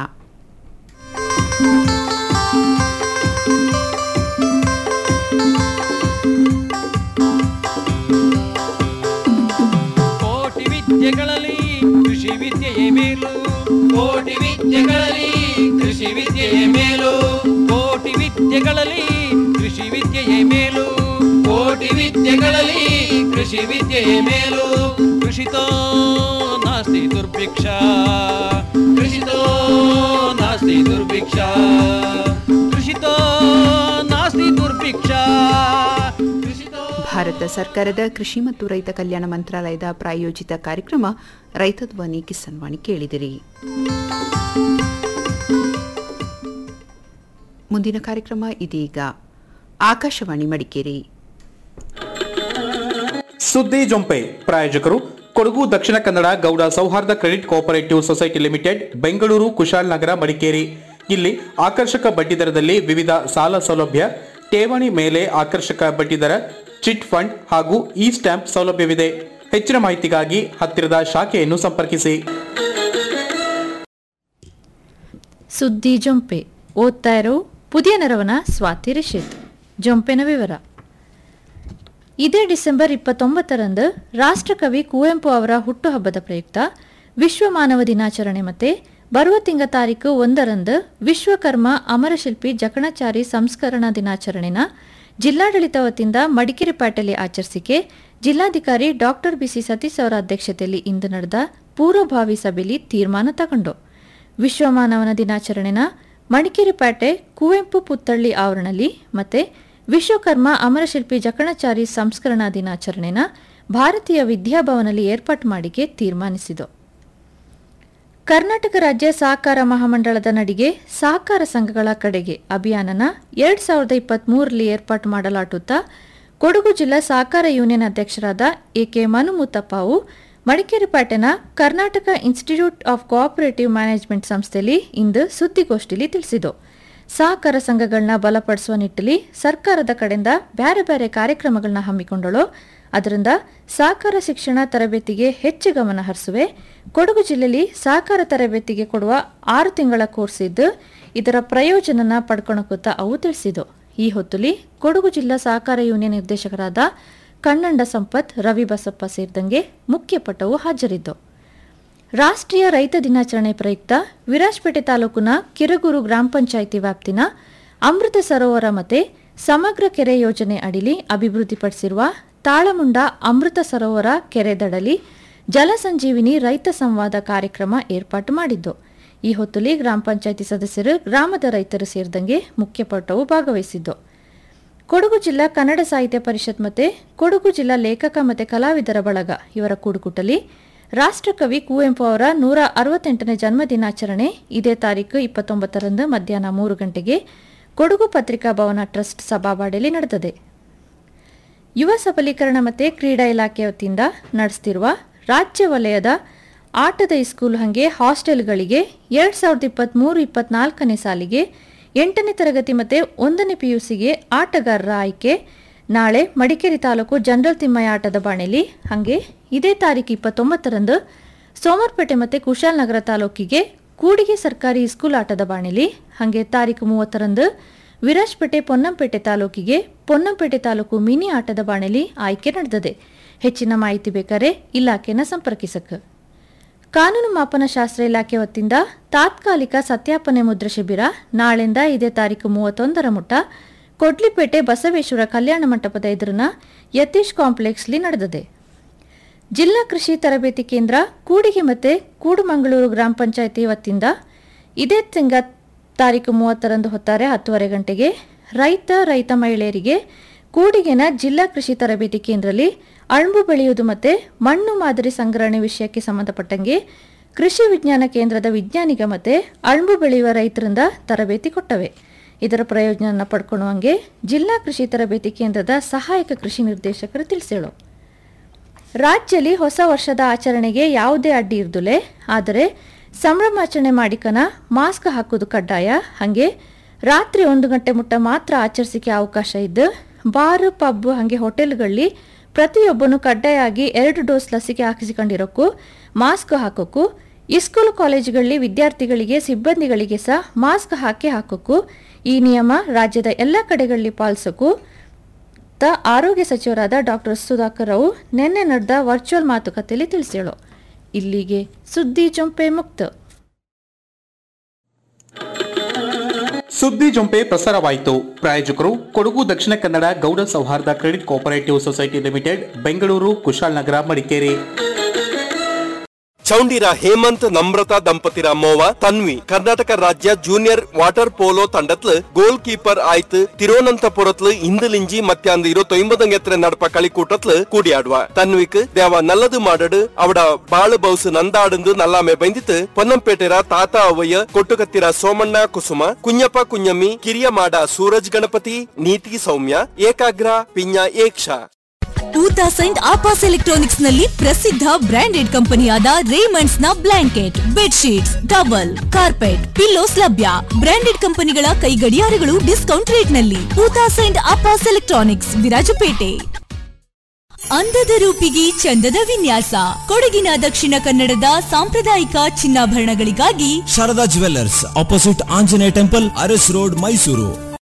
ವಿದ್ಯೆಯೇ ಮೇಲು ಕೋಟಿ ವಿದ್ಯೆಗಳಲ್ಲಿ ಕೃಷಿ ವಿದ್ಯೆಯೇ ಮೇಲು ಕೋಟಿ ವಿದ್ಯೆಗಳಲ್ಲಿ ಕೃಷಿ ವಿದ್ಯೆಯೇ ಮೇಲು ಕೋಟಿ ವಿದ್ಯೆಗಳಲ್ಲಿ ಕೃಷಿ ವಿದ್ಯೆಯೇ ಮೇಲು ಕೃಷಿತೋ ನಾಸ್ತಿ ದುರ್ಭಿಕ್ಷ ಕೃಷಿತೋ ನಾಸ್ತಿ ದುರ್ಭಿಕ್ಷ ಕೃಷಿತೋ ನಾಸ್ತಿ ದುರ್ಭಿಕ್ಷ ಕೃಷಿತೋ ಭಾರತ ಸರ್ಕಾರದ ಕೃಷಿ ಮತ್ತು ರೈತ ಕಲ್ಯಾಣ ಮಂತ್ರಾಲಯದ ಪ್ರಾಯೋಜಿತ ಕಾರ್ಯಕ್ರಮ ರೈತ ಧ್ವನಿ ಕಿಸಾನ್ ವಾಣಿ ಕೇಳಿದಿರಿ ಮುಂದಿನ ಕಾರ್ಯಕ್ರಮ ಇದೀಗ ಆಕಾಶವಾಣಿ ಮಡಿಕೇರಿ ಸುದ್ದಿ ಜೊಂಪೆ ಪ್ರಾಯೋಜಕರು ಕೊಡಗು ದಕ್ಷಿಣ Kannada Gowda Souharda credit cooperative society limited Bengaluru Kushalnagar Madikeri ಇಲ್ಲಿ ಆಕರ್ಷಕ ಬಡ್ಡಿದರದಲ್ಲಿ ವಿವಿಧ ಸಾಲ ಸೌಲಭ್ಯ ಠೇವಣಿ ಮೇಲೆ ಆಕರ್ಷಕ ಬಡ್ಡಿದರ ಚಿಟ್ ಫಂಡ್ ಹಾಗೂ ಇ ಸ್ಟ್ಯಾಂಪ್ ಸೌಲಭ್ಯವಿದೆ ಹೆಚ್ಚಿನ ಮಾಹಿತಿಗಾಗಿ ಹತ್ತಿರದ ಶಾಖೆಯನ್ನು ಸಂಪರ್ಕಿಸಿ ಸುದ್ದಿ ಜೊಂಪೆ ಓದ್ತಾ ಇರೋ ಪುದಿಯ ನೆರವನ ಸ್ವಾತಿ ರಿಷಿತ್ ಜೊಂಪೆನ ವಿವರ ಇದೇ ಡಿಸೆಂಬರ್ ಇಪ್ಪತ್ತೊಂಬತ್ತರಂದು ರಾಷ್ಟ್ರಕವಿ ಕುವೆಂಪು ಅವರ ಹುಟ್ಟುಹಬ್ಬದ ಪ್ರಯುಕ್ತ ವಿಶ್ವ ಮಾನವ ದಿನಾಚರಣೆ ಮತ್ತೆ ಬರುವ ತಿಂಗ ತಾರೀಕು ಒಂದರಂದು ವಿಶ್ವಕರ್ಮ ಅಮರಶಿಲ್ಪಿ ಜಕಣಾಚಾರಿ ಸಂಸ್ಕರಣಾ ದಿನಾಚರಣೆನ ಜಿಲ್ಲಾಡಳಿತ ವತಿಯಿಂದ ಮಡಿಕೇರಿ ಪ್ಯಾಟೆಲಿ ಆಚರಿಸಿಕೆ ಜಿಲ್ಲಾಧಿಕಾರಿ ಡಾಕ್ಟರ್ ಬಿಸಿ ಸತೀಶ್ ಅವರ ಅಧ್ಯಕ್ಷತೆಯಲ್ಲಿ ಇಂದು ನಡೆದ ಪೂರ್ವಭಾವಿ ಸಭೆಯಲ್ಲಿ ತೀರ್ಮಾನ ತಗೊಂಡು ವಿಶ್ವ ಮಾನವನ ದಿನಾಚರಣೆನ ಮಡಿಕೇರಿ ಪ್ಯಾಟೆ ಕುವೆಂಪು ಪುತ್ತಳ್ಳಿ ಆವರಣದಲ್ಲಿ ಮತ್ತೆ ವಿಶ್ವಕರ್ಮ ಅಮರಶಿಲ್ಪಿ ಜಕಣಾಚಾರಿ ಸಂಸ್ಕರಣಾ ದಿನಾಚರಣೆನ ಭಾರತೀಯ ವಿದ್ಯಾಭವನಲ್ಲಿ ಏರ್ಪಾಟು ಮಾಡಿಕೆ ತೀರ್ಮಾನಿಸಿತು ಕರ್ನಾಟಕ ರಾಜ್ಯ ಸಹಕಾರ ಮಹಾಮಂಡಳದ ನಡಿಗೆ ಸಹಕಾರ ಸಂಘಗಳ ಕಡೆಗೆ ಅಭಿಯಾನನ ಎರಡ್ ಸಾವಿರದ ಇಪ್ಪತ್ಮೂರರಲ್ಲಿ ಏರ್ಪಾಟು ಮಾಡಲಾಟುತ್ತಾ ಕೊಡಗು ಜಿಲ್ಲಾ ಸಹಕಾರ ಯೂನಿಯನ್ ಅಧ್ಯಕ್ಷರಾದ ಎಕೆ ಮನುಮುತ್ತಪ್ಪವು ಮಡಿಕೇರಿ ಪ್ಯಾಟೆನ Karnataka institute of cooperative management ಸಂಸ್ಥೆಯಲ್ಲಿ ಇಂದು ಸುದ್ದಿಗೋಷ್ಠಿಯಲ್ಲಿ ತಿಳಿಸಿತು ಸಹಕಾರ ಸಂಘಗಳನ್ನ ಬಲಪಡಿಸುವ ನಿಟ್ಟಿನಲ್ಲಿ ಸರ್ಕಾರದ ಕಡೆಯಿಂದ ಬೇರೆ ಬೇರೆ ಕಾರ್ಯಕ್ರಮಗಳನ್ನ ಹಮ್ಮಿಕೊಂಡಳು ಅದರಿಂದ ಸಹಕಾರ ಶಿಕ್ಷಣ ತರಬೇತಿಗೆ ಹೆಚ್ಚು ಗಮನ ಹರಿಸುವೆ ಕೊಡಗು ಜಿಲ್ಲೆಯಲ್ಲಿ ಸಹಕಾರ ತರಬೇತಿಗೆ ಕೊಡುವ ಆರು ತಿಂಗಳ ಕೋರ್ಸ್ ಇದ್ದು ಇದರ ಪ್ರಯೋಜನನ ಪಡ್ಕೊಳಕುತ್ತ ಅವು ತಿಳಿಸಿದು ಈ ಹೊತ್ತುಲಿ ಕೊಡಗು ಜಿಲ್ಲಾ ಸಹಕಾರ ಯೂನಿಯನ್ ನಿರ್ದೇಶಕರಾದ ಕಣ್ಣಂಡ ಸಂಪತ್ ರವಿ ಬಸಪ್ಪ ಸೇರಿದಂಗೆ ಮುಖ್ಯ ಪಟವು ಹಾಜರಿದ್ದು ರಾಷ್ಟ್ರೀಯ ರೈತ ದಿನಾಚರಣೆ ಪ್ರಯುಕ್ತ ವಿರಾಜಪೇಟೆ ತಾಲೂಕಿನ ಕಿರಗೂರು ಗ್ರಾಮ ಪಂಚಾಯಿತಿ ವ್ಯಾಪ್ತಿನ ಅಮೃತ ಸರೋವರ ಮತ್ತೆ ಸಮಗ್ರ ಕೆರೆ ಯೋಜನೆ ಅಡಿಲಿ ಅಭಿವೃದ್ಧಿಪಡಿಸಿರುವ ತಾಳಮುಂಡ ಅಮೃತ ಸರೋವರ ಕೆರೆ ದಡಲಿ ಜಲಸಂಜೀವಿನಿ ರೈತ ಸಂವಾದ ಕಾರ್ಯಕ್ರಮ ಏರ್ಪಾಟು ಮಾಡಿದ್ದು ಈ ಹೊತ್ತುಲಿ ಗ್ರಾಮ ಪಂಚಾಯಿತಿ ಸದಸ್ಯರು ಗ್ರಾಮದ ರೈತರು ಸೇರಿದಂಗೆ ಮುಖ್ಯಪಟ್ಟವು ಭಾಗವಹಿಸಿದ್ದು ಕೊಡಗು ಜಿಲ್ಲಾ ಕನ್ನಡ ಸಾಹಿತ್ಯ ಪರಿಷತ್ ಮತ್ತೆ ಕೊಡಗು ಜಿಲ್ಲಾ ಲೇಖಕ ಮತ್ತೆ ಕಲಾವಿದರ ಬಳಗ ಇವರ ಕೂಡುಕುಟಲಿ ರಾಷ್ಟ್ರಕವಿ ಕುವೆಂಪು ಅವರ ನೂರ ಅರವತ್ತೆಂಟನೇ ಜನ್ಮ ದಿನಾಚರಣೆ ಇದೇ ತಾರೀಕು ಇಪ್ಪತ್ತೊಂಬತ್ತರಂದು ಮಧ್ಯಾಹ್ನ ಮೂರು ಗಂಟೆಗೆ ಕೊಡಗು ಪತ್ರಿಕಾ ಭವನ ಟ್ರಸ್ಟ್ ಸಭಾವಾಡಿಯಲ್ಲಿ ನಡೆದಿದೆ ಯುವ ಸಬಲೀಕರಣ ಮತ್ತು ಕ್ರೀಡಾ ಇಲಾಖೆ ವತಿಯಿಂದ ನಡೆಸ್ತಿರುವ ರಾಜ್ಯ ವಲಯದ ಆಟದ ಸ್ಕೂಲ್ ಹಂಗೆ ಹಾಸ್ಟೆಲ್ಗಳಿಗೆ ಎರಡ್ ಸಾವಿರದ ಇಪ್ಪತ್ತ್ಮೂರು ಇಪ್ಪತ್ನಾಲ್ಕನೇ ಸಾಲಿಗೆ ಎಂಟನೇ ತರಗತಿ ಮತ್ತು ಒಂದನೇ ಪಿಯುಸಿಗೆ ಆಟಗಾರರ ಆಯ್ಕೆ ನಾಳೆ ಮಡಿಕೇರಿ ತಾಲೂಕು ಜನರಲ್ ತಿಮ್ಮಯ್ಯ ಆಟದ ಬಾಣೆಲಿ ಹಾಗೆ ಇದೇ ತಾರೀಕು ಇಪ್ಪತ್ತೊಂಬತ್ತರಂದು ಸೋಮರ್ಪೇಟೆ ಮತ್ತು ಕುಶಾಲನಗರ ತಾಲೂಕಿಗೆ ಕೂಡಿಗೆ ಸರ್ಕಾರಿ ಸ್ಕೂಲ್ ಆಟದ ಬಾಣೆಲಿ ಹಾಗೆ ತಾರೀಕು ಮೂವತ್ತರಂದು ವಿರಾಜಪೇಟೆ ಪೊನ್ನಂಪೇಟೆ ತಾಲೂಕಿಗೆ ಪೊನ್ನಂಪೇಟೆ ತಾಲೂಕು ಮಿನಿ ಆಟದ ಬಾಣೆಲಿ ಆಯ್ಕೆ ನಡೆದಿದೆ ಹೆಚ್ಚಿನ ಮಾಹಿತಿ ಬೇಕಾರೆ ಇಲಾಖೆನ ಸಂಪರ್ಕಿಸಕ್ಕೆ ಕಾನೂನು ಮಾಪನ ಶಾಸ್ತ್ರ ಇಲಾಖೆ ವತಿಯಿಂದ ತಾತ್ಕಾಲಿಕ ಸತ್ಯಾಪನೆ ಮುದ್ರ ಶಿಬಿರ ನಾಳೆಂದ ಇದೇ ತಾರೀಕು ಮೂವತ್ತೊಂದರ ಮುಟ್ಟ ಕೊಡ್ಲಿಪೇಟೆ ಬಸವೇಶ್ವರ ಕಲ್ಯಾಣ ಮಂಟಪದ ಎದುರಿನ ಯತೀಶ್ ಕಾಂಪ್ಲೆಕ್ಸ್ಲಿ ನಡೆದಿದೆ ಜಿಲ್ಲಾ ಕೃಷಿ ತರಬೇತಿ ಕೇಂದ್ರ ಕೂಡಿಗೆ ಮತ್ತೆ ಕೂಡುಮಂಗಳೂರು ಗ್ರಾಮ ಪಂಚಾಯಿತಿ ವತಿಯಿಂದ ಇದೇ ತಿಂಗ ತಾರೀಕು ಮೂವತ್ತರಂದು ಹೊತ್ತಾರೆ ಹತ್ತುವರೆ ಗಂಟೆಗೆ ರೈತ ರೈತ ಮಹಿಳೆಯರಿಗೆ ಕೂಡಿಗೆನ ಜಿಲ್ಲಾ ಕೃಷಿ ತರಬೇತಿ ಕೇಂದ್ರದಲ್ಲಿ ಅಳ್ಬು ಬೆಳೆಯುವುದು ಮತ್ತೆ ಮಣ್ಣು ಮಾದರಿ ಸಂಗ್ರಹಣೆ ವಿಷಯಕ್ಕೆ ಸಂಬಂಧಪಟ್ಟಂಗೆ ಕೃಷಿ ವಿಜ್ಞಾನ ಕೇಂದ್ರದ ವಿಜ್ಞಾನಿಗ ಮತ್ತೆ ಅಳ್ಬು ಬೆಳೆಯುವ ರೈತರಿಂದ ತರಬೇತಿ ಕೊಟ್ಟವೆ ಇದರ ಪ್ರಯೋಜನ ಪಡ್ಕೊಳ್ಳುವಂಗೆ ಜಿಲ್ಲಾ ಕೃಷಿ ತರಬೇತಿ ಕೇಂದ್ರದ ಸಹಾಯಕ ಕೃಷಿ ನಿರ್ದೇಶಕರು ತಿಳಿಸೇಳು ರಾಜ್ಯದಲ್ಲಿ ಹೊಸ ವರ್ಷದ ಆಚರಣೆಗೆ ಯಾವುದೇ ಅಡ್ಡಿ ಇರ್ದುಲೆ ಆದರೆ ಸಂಭ್ರಮಾಚರಣೆ ಮಾಡಿಕನ ಮಾಸ್ಕ್ ಹಾಕೋದು ಕಡ್ಡಾಯ ಹಾಗೆ ರಾತ್ರಿ ಒಂದು ಗಂಟೆ ಮುಟ್ಟ ಮಾತ್ರ ಆಚರಿಸಿಕೆ ಅವಕಾಶ ಇದ್ದು ಬಾರ್ ಪಬ್ ಹಾಗೆ ಹೋಟೆಲ್ಗಳಲ್ಲಿ ಪ್ರತಿಯೊಬ್ಬನು ಕಡ್ಡಾಯಾಗಿ ಎರಡು ಡೋಸ್ ಲಸಿಕೆ ಹಾಕಿಸಿಕೊಂಡಿರೋಕ್ಕೂ ಮಾಸ್ಕ್ ಹಾಕೋಕ್ಕೂ ಇಸ್ಕೂಲ್ ಕಾಲೇಜುಗಳಲ್ಲಿ ವಿದ್ಯಾರ್ಥಿಗಳಿಗೆ ಸಿಬ್ಬಂದಿಗಳಿಗೆ ಸಹ ಮಾಸ್ಕ್ ಹಾಕಿ ಹಾಕೋಕ್ಕೂ ಈ ನಿಯಮ ರಾಜ್ಯದ ಎಲ್ಲ ಕಡೆಗಳಲ್ಲಿ ಪಾಲಿಸೋಕ್ಕೂ ತ ಆರೋಗ್ಯ ಸಚಿವರಾದ ಡಾಕ್ಟರ್ ಸುಧಾಕರ್ ರಾವ್ ನಿನ್ನೆ ನಡೆದ ವರ್ಚುವಲ್ ಮಾತುಕತೆಯಲ್ಲಿ ತಿಳಿಸಿಳು ಇಲ್ಲಿಗೆ ಸುದ್ದಿ ಜೊಂಪೆ ಮುಕ್ತ ಸುದ್ದಿ ಜೊಂಪೆ ಪ್ರಸಾರವಾಯಿತು ಪ್ರಾಯೋಜಕರು ಕೊಡಗು ದಕ್ಷಿಣ Kannada Gowda Souharda credit cooperative society limited Bengaluru Kushalnagar Madikeri Chowndira Hemanth Namratha ದಂಪತಿರ ಮೋವ ತನ್ವಿ ಕರ್ನಾಟಕ ರಾಜ್ಯ ಜೂನಿಯರ್ ವಾಟರ್ ಪೋಲೋ ತಂಡತ್ಲು ಗೋಲ್ ಕೀಪರ್ ಆಯ್ತು ತಿರುವನಂತಪುರತ್ಲು ಇಂದಲಿಂಜಿ ಮತ್ಯಾಂದು இருபத்தொன்பதாம் எத்திர நடப்ப களிக்கூட்டத்துல கூடியாடுவா தன்விக்கு தேவ நல்லது மாடடு அவட ಬಾಳು ಬೌಸು ನಂದಾಡಂದು ನಲ್ಲಾಮೆ ಬಂದಿತ್ತು ಪೊನ್ನಂಪೇಟೆರ ತಾತ ಅವಯ್ಯ ಕೊಟ್ಟುಕತ್ತಿರ ಸೋಮಣ್ಣ ಕುಸುಮ ಕುഞ്ഞಪ್ಪ ಕುഞ്ഞಮ್ಮಿ ಕಿರಿಯ ಮಾಡ ಸೂರಜ್ ಗಣಪತಿ ನೀತಿ ಸೌಮ್ಯ ಏಕಾಗ್ರ ಪಿಂಜ ಏಕ್ಷಾ ಟೂತಾ ಸೈಂಟ್ ಆಪಾಸ್ ಎಲೆಕ್ಟ್ರಾನಿಕ್ಸ್ ನಲ್ಲಿ ಪ್ರಸಿದ್ಧ ಬ್ರಾಂಡೆಡ್ ಕಂಪನಿಯಾದ ರೇಮಂಡ್ಸ್ ನ blanket bedsheets towel carpet pillows ಲಭ್ಯ ಬ್ರಾಂಡೆಡ್ ಕಂಪನಿಗಳ ಕೈ ಗಡಿಯಾರಗಳು ಡಿಸ್ಕೌಂಟ್ ರೇಟ್ ನಲ್ಲಿ ಟೂತಾ ಸೈಂಟ್ ಆಪಾಸ್ ಎಲೆಕ್ಟ್ರಾನಿಕ್ಸ್ ವಿರಾಜಪೇಟೆ ಅಂದದ ರೂಪಿಗೆ ಚಂದದ ವಿನ್ಯಾಸ ಕೊಡಗಿನ ದಕ್ಷಿಣ ಕನ್ನಡದ ಸಾಂಪ್ರದಾಯಿಕ ಚಿನ್ನಾಭರಣಗಳಿಗಾಗಿ Sharada jewellers opposite Anjaneya temple Aras road Mysuru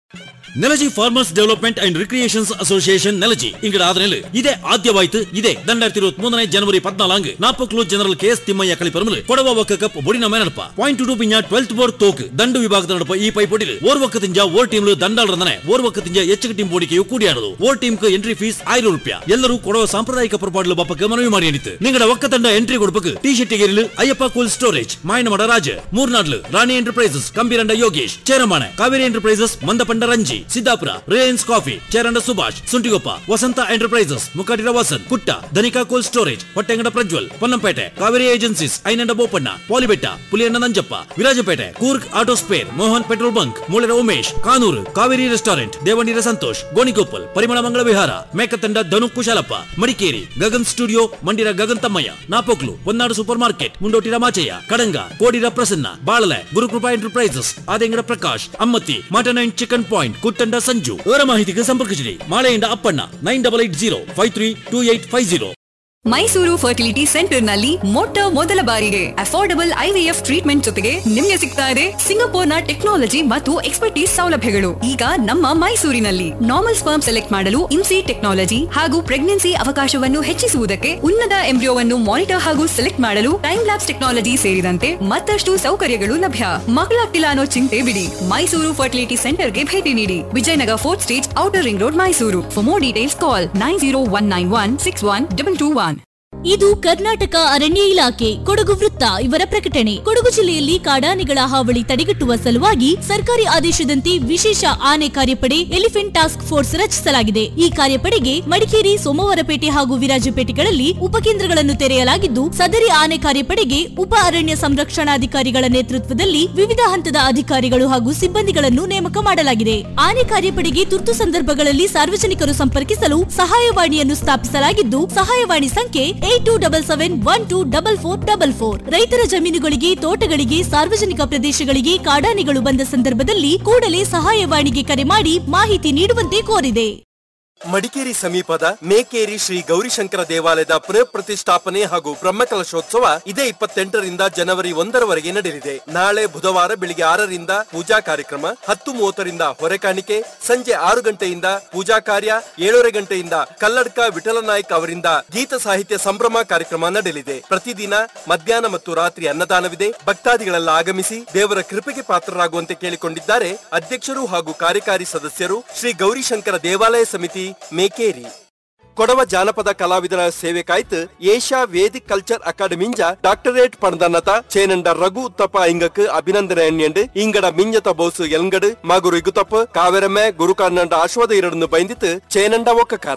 Nelaji farmers development and recreations association Nelaji ಇಂಗಡ ಆದನೆಲ್ ಇದೇ ಆದ್ಯವಾಯ್ತು ಇದೇ ரெண்டாயிரத்தி இருபத்தி மூணு ஜனவரி பதினாலாங்கு நாப்பக்லூர் ஜெனரல் கே எஸ் திம்மைய கழிப்பெருமல் கொடவ ஒக்க கப் பொடிನ ಮೇಲೆ ನಡಪ ಪಾಯಿಂಟ್ ಟು ಪಿಂಜ ಟ್ವೆಲ್ತ್ ಬೋರ್ಡ್ ತೋಕ್ ದಂಡು ವಿಭಾಗದ ನಡಪ ಈ ಪೈ ಪೊಡಿಲು ಓರ್ ಒಕ್ಕ ತಿಂಜ ಓರ್ ಟೀಮ್ ದಂಡಾಲ್ ರಂದನೆ ಓರ್ ಒಕ್ಕ ತಿಂಜ ಹೆಚ್ಚು ಟೀಮ್ ಬೋಡಿಕೆಯು ಕೂಡಿಯಾಡದು ಓರ್ ಟೀಮ್ ಎಂಟ್ರಿ ಫೀಸ್ ಆಯಿரம் ರೂಪಾಯಿ ಎಲ್ಲರೂ ಕೊಡವ ಸಾಂಪ್ರದಾಯಿಕ ಪರಪಾಡಲು ಬಪ್ಪಕ್ಕೆ ಮನವಿ ಮಾಡಿ ಅನಿತು ನಿಂಗಡ ಒಕ್ಕ ತಂಡ ಎಂಟ್ರಿ ಕೊಡಬೇಕು ಟಿ ಶರ್ಟ್ ಗೆರಿಲು ಅಯ್ಯಪ್ಪ ಕೂಲ್ ಸ್ಟೋರೇಜ್ ಮಾಯನಮಡ ರಾಜ ಮೂರ್ನಾಡ್ಲು Rani enterprises Kambiranda Yogesh Cheramane Kaveri enterprises Mandepanda Ranji Siddapura Reliance coffee Cheranda Subhash Suntikoppa Vasantha enterprises Mukkatira Vasanth Kutta Dhanika cold storage Hottengada Prajwal Ponnampet Kaveri agencies Ainanda Bopanna Palibetta Puliyanna Nanjappa Virajpet Coorg auto spare Mohan petrol bunk Moolera Umesh Kanuru Kaveri restaurant Devaneera Santosh Gonikoppal Parimala Mangala Vihara Mekatanda Dhanu Kushalappa Madikeri Gagan studio ಮಂಡಿರ Gagan Thammaiah Napoklu Honnadu super market Mundottira Machaiah Kadanga Kodira Prasanna Balale Gurukrupa enterprises Adengada Prakash Ammathi mutton and chicken point Kuttanda Sanju ಇವರ ಮಾಹಿತಿಗೆ ಸಂಪರ್ಕಿಸಿರಿ ಮಾಳೆಯಿಂದ Appanna nine double eight zero five three two eight five zero Mysuru fertility centre ನಲ್ಲಿ ಮೊಟ್ಟ ಮೊದಲ ಬಾರಿಗೆ affordable IVF treatment ಜೊತೆಗೆ ನಿಮಗೆ ಸಿಗ್ತಾ ಇದೆ ಸಿಂಗಪೂರ್ನ ಟೆಕ್ನಾಲಜಿ ಮತ್ತು ಎಕ್ಸ್ಪರ್ಟೀಸ್ ಸೌಲಭ್ಯಗಳು ಈಗ ನಮ್ಮ ಮೈಸೂರಿನಲ್ಲಿ ನಾರ್ಮಲ್ ಸ್ಪರ್ಮ್ ಸೆಲೆಕ್ಟ್ ಮಾಡಲು ಇನ್ಸಿ ಟೆಕ್ನಾಲಜಿ ಹಾಗೂ ಪ್ರೆಗ್ನೆನ್ಸಿ ಅವಕಾಶವನ್ನು ಹೆಚ್ಚಿಸುವುದಕ್ಕೆ ಉನ್ನತ ಎಂಬ್ರಿಯೋವನ್ನು ಮಾನಿಟರ್ ಹಾಗೂ ಸೆಲೆಕ್ಟ್ ಮಾಡಲು ಟೈಮ್ ಲ್ಯಾಬ್ಸ್ ಟೆಕ್ನಾಲಜಿ ಸೇರಿದಂತೆ ಮತ್ತಷ್ಟು ಸೌಕರ್ಯಗಳು ಲಭ್ಯ ಮಕ್ಕಳಾಗ್ತಿಲ್ಲ ಅನ್ನೋ ಚಿಂತೆ ಬಿಡಿ ಮೈಸೂರು ಫರ್ಟಿಲಿಟಿ ಸೆಂಟರ್ಗೆ ಭೇಟಿ ನೀಡಿ Vijayanagar fourth stage outer ring road Mysuru for more details call nine zero one nine one six one double two one ಇದು ಕರ್ನಾಟಕ ಅರಣ್ಯ ಇಲಾಖೆ ಕೊಡಗು ವೃತ್ತ ಇವರ ಪ್ರಕಟಣೆ ಕೊಡಗು ಜಿಲ್ಲೆಯಲ್ಲಿ ಕಾಡಾನೆಗಳ ಹಾವಳಿ ತಡೆಗಟ್ಟುವ ಸಲುವಾಗಿ ಸರ್ಕಾರಿ ಆದೇಶದಂತೆ ವಿಶೇಷ ಆನೆ ಕಾರ್ಯಪಡೆ ಎಲಿಫೆಂಟ್ ಟಾಸ್ಕ್ ಫೋರ್ಸ್ ರಚಿಸಲಾಗಿದೆ ಈ ಕಾರ್ಯಪಡೆಗೆ ಮಡಿಕೇರಿ ಸೋಮವಾರಪೇಟೆ ಹಾಗೂ ವಿರಾಜಪೇಟೆಗಳಲ್ಲಿ ಉಪಕೇಂದ್ರಗಳನ್ನು ತೆರೆಯಲಾಗಿದ್ದು ಸದರಿ ಆನೆ ಕಾರ್ಯಪಡೆಗೆ ಉಪ ಅರಣ್ಯ ಸಂರಕ್ಷಣಾಧಿಕಾರಿಗಳ ನೇತೃತ್ವದಲ್ಲಿ ವಿವಿಧ ಹಂತದ ಅಧಿಕಾರಿಗಳು ಹಾಗೂ ಸಿಬ್ಬಂದಿಗಳನ್ನು ನೇಮಕ ಮಾಡಲಾಗಿದೆ ಆನೆ ಕಾರ್ಯಪಡೆಗೆ ತುರ್ತು ಸಂದರ್ಭಗಳಲ್ಲಿ ಸಾರ್ವಜನಿಕರು ಸಂಪರ್ಕಿಸಲು ಸಹಾಯವಾಣಿಯನ್ನು ಸ್ಥಾಪಿಸಲಾಗಿದ್ದು ಸಹಾಯವಾಣಿ ಸಂಖ್ಯೆ eight two double seven one two double four double four ರೈತರ ಜಮೀನುಗಳಿಗೆ ತೋಟಗಳಿಗೆ ಸಾರ್ವಜನಿಕ ಪ್ರದೇಶಗಳಿಗೆ ಕಾಡಾನೆಗಳು ಬಂದ ಸಂದರ್ಭದಲ್ಲಿ ಕೂಡಲೇ ಸಹಾಯವಾಣಿಗೆ ಕರೆ ಮಾಡಿ ಮಾಹಿತಿ ನೀಡುವಂತೆ ಕೋರಿದೆ ಮಡಿಕೇರಿ ಸಮೀಪದ ಮೇಕೇರಿ ಶ್ರೀ ಗೌರಿಶಂಕರ ದೇವಾಲಯದ ಪುನಃ ಪ್ರತಿಷ್ಠಾಪನೆ ಹಾಗೂ ಬ್ರಹ್ಮಕಲಶೋತ್ಸವ ಇದೇ ಇಪ್ಪತ್ತೆಂಟರಿಂದ ಜನವರಿ ಒಂದರವರೆಗೆ ನಡೆಯಲಿದೆ ನಾಳೆ ಬುಧವಾರ ಬೆಳಿಗ್ಗೆ ಆರರಿಂದ ಪೂಜಾ ಕಾರ್ಯಕ್ರಮ ಹತ್ತು ಮೂವತ್ತರಿಂದ ಹೊರೆಕಾಣಿಕೆ ಸಂಜೆ ಆರು ಗಂಟೆಯಿಂದ ಪೂಜಾ ಕಾರ್ಯ ಏಳೂವರೆ ಗಂಟೆಯಿಂದ ಕಲ್ಲಡ್ಕ ವಿಠಲನಾಯ್ಕ್ ಅವರಿಂದ ಗೀತ ಸಾಹಿತ್ಯ ಸಂಭ್ರಮ ಕಾರ್ಯಕ್ರಮ ನಡೆಯಲಿದೆ ಪ್ರತಿದಿನ ಮಧ್ಯಾಹ್ನ ಮತ್ತು ರಾತ್ರಿ ಅನ್ನದಾನವಿದೆ ಭಕ್ತಾದಿಗಳೆಲ್ಲ ಆಗಮಿಸಿ ದೇವರ ಕೃಪೆಗೆ ಪಾತ್ರರಾಗುವಂತೆ ಕೇಳಿಕೊಂಡಿದ್ದಾರೆ ಅಧ್ಯಕ್ಷರು ಹಾಗೂ ಕಾರ್ಯಕಾರಿ ಸದಸ್ಯರು ಶ್ರೀ ಗೌರಿಶಂಕರ ದೇವಾಲಯ ಸಮಿತಿ ಮೇಕೇರಿ ಕೊಡವ ಜಾನಪದ ಕಲಾವಿದರ ಸೇವೆ ಕಾಯ್ತು ಏಷ್ಯಾ ವೇದಿಕ್ ಕಲ್ಚರ್ ಅಕಾಡೆಮಿಂಜ ಡಾಕ್ಟರೇಟ್ ಪಡೆದನ್ನತ ಚೇನಂಡ ರಘು ಉತ್ತಪ್ಪ ಇಂಗಕ್ ಅಭಿನಂದನೆ ಎಣ್ಯಂಡು ಇಂಗಡ ಮಿಂಜತ ಬೋಸು ಎಲ್ಗಡು ಮಗುರು ಇಗುತಪ್ಪ ಕಾವೆರಮೆ ಗುರುಕಾನಂಡ ಆಶ್ವಾದ ಇರಡನ್ನು ಬೈಂದಿತ್ತು ಚೇನಂಡ ಒಕ್ಕಕಾರ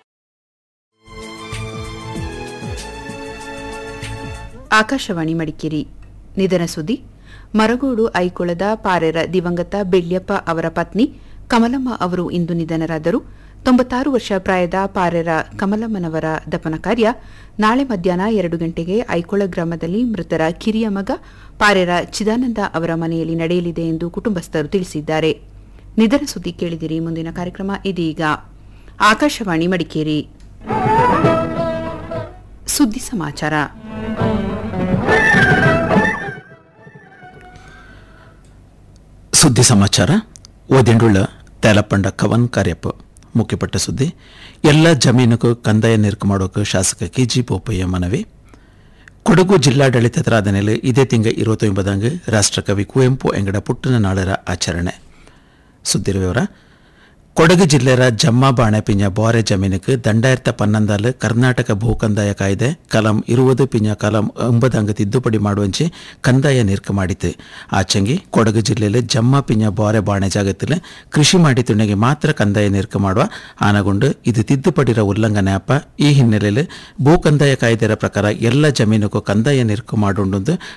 ಆಕಾಶವಾಣಿ ಮಡಿಕೇರಿ ನಿಧನ ಸುದ್ದಿ ಮರಗೋಡು ಐಕೊಳದ ಪಾರೆರ ದಿವಂಗತ ಬೆಳ್ಯಪ್ಪ ಅವರ ಪತ್ನಿ ಕಮಲಮ್ಮ ಅವರು ಇಂದು ನಿಧನರಾದರು ತೊಂಬತ್ತಾರು ವರ್ಷ ಪ್ರಾಯದ ಪಾರೆರ ಕಮಲಮ್ಮನವರ ದಫನ ಕಾರ್ಯ ನಾಳೆ ಮಧ್ಯಾಹ್ನ ಎರಡು ಗಂಟೆಗೆ ಐಕೊಳ ಗ್ರಾಮದಲ್ಲಿ ಮೃತರ ಕಿರಿಯ ಮಗ ಪಾರೆರ ಚಿದಾನಂದ ಅವರ ಮನೆಯಲ್ಲಿ ನಡೆಯಲಿದೆ ಎಂದು ಕುಟುಂಬಸ್ಥರು ತಿಳಿಸಿದ್ದಾರೆ ನಿಧನ ಸುದ್ದಿ ಕೇಳಿದಿರಿ ಮುಂದಿನ ಕಾರ್ಯಕ್ರಮ ಇದೀಗ ಆಕಾಶವಾಣಿ ಮಡಿಕೇರಿ ಸುದ್ದಿ ಸಮಾಚಾರ ಸುದ್ದಿ ಸಮಾಚಾರ ಓದಿಂಡುಳ್ಳ ತೇಲಪಂಡ ಕವನ್ ಕಾರ್ಯಪ್ಪ ಮುಖ್ಯಪಟ್ಟ ಸುದ್ದಿ ಎಲ್ಲ ಜಮೀನಿಗೂ ಕಂದಾಯ ನಿರ್ಕ ಮಾಡೋಕೆ ಶಾಸಕ ಕೆ ಜಿ ಬೋಪಯ್ಯ ಮನವಿ ಕೊಡಗು ಜಿಲ್ಲಾಡಳಿತದ ರಾಧನೆಯಲ್ಲಿ ಇದೇ ತಿಂಗ ഇരുപത്തൊമ്പതാങ്ക് ರಾಷ್ಟ್ರಕವಿ ಕುವೆಂಪು ಎಂಗಡ ಪುಟ್ಟನ ನಾಳರ ಆಚರಣೆ ಸುದ್ದಿರ ವಿವರ ಕೊಡಗು ಜಿಲ್ಲೆಯ ಜಮ್ಮ ಬಾಣೆ ಪಿಂಜ ಬೋರೆ ಜಮೀನುக்கு ದಂಡಾಯಿರத்த ಪನ್ನೊಂದಾಲು ಕರ್ನಾಟಕ ಭೂ ಕಂದಾಯ ಕಾಯ್ದೆ ಕಲಂ ಇರುವುದು ಪಿಂಜ ಕಲಂ ಒಂಬದಂಗ ತಿದ್ದುಪಡಿ ಮಾಡುವಂಚೆ ಕಂದಾಯ ನೀರ್ಕ ಮಾಡಿತು ಆಚಂಗಿ ಕೊಡಗು ಜಿಲ್ಲೆಯಲ್ಲಿ ಜಮ್ಮ ಪಿಂಜ ಬೋರೆ ಬಾಣೆ ಜಾಗത്തിൽ ಕೃಷಿ ಮಾಡಿ ತುಣೆಗೆ ಮಾತ್ರ ಕಂದಾಯ ನೀರ್ಕ ಮಾಡುವ ಆನಗೊಂಡು ಇದು ತಿದ್ದುಪಡಿರ ಉಲ್ಲಂಘನೆ ಅಪ್ಪ ಈ ಹಿನ್ನೆಲೆಯಲ್ಲಿ ಭೂ ಕಂದಾಯ ಕಾಯ್ದೆರ ಪ್ರಕಾರ ಎಲ್ಲ ಜಮೀನುಗೂ ಕಂದಾಯ ನೀರ್ಕ ಮಾಡುಂಡು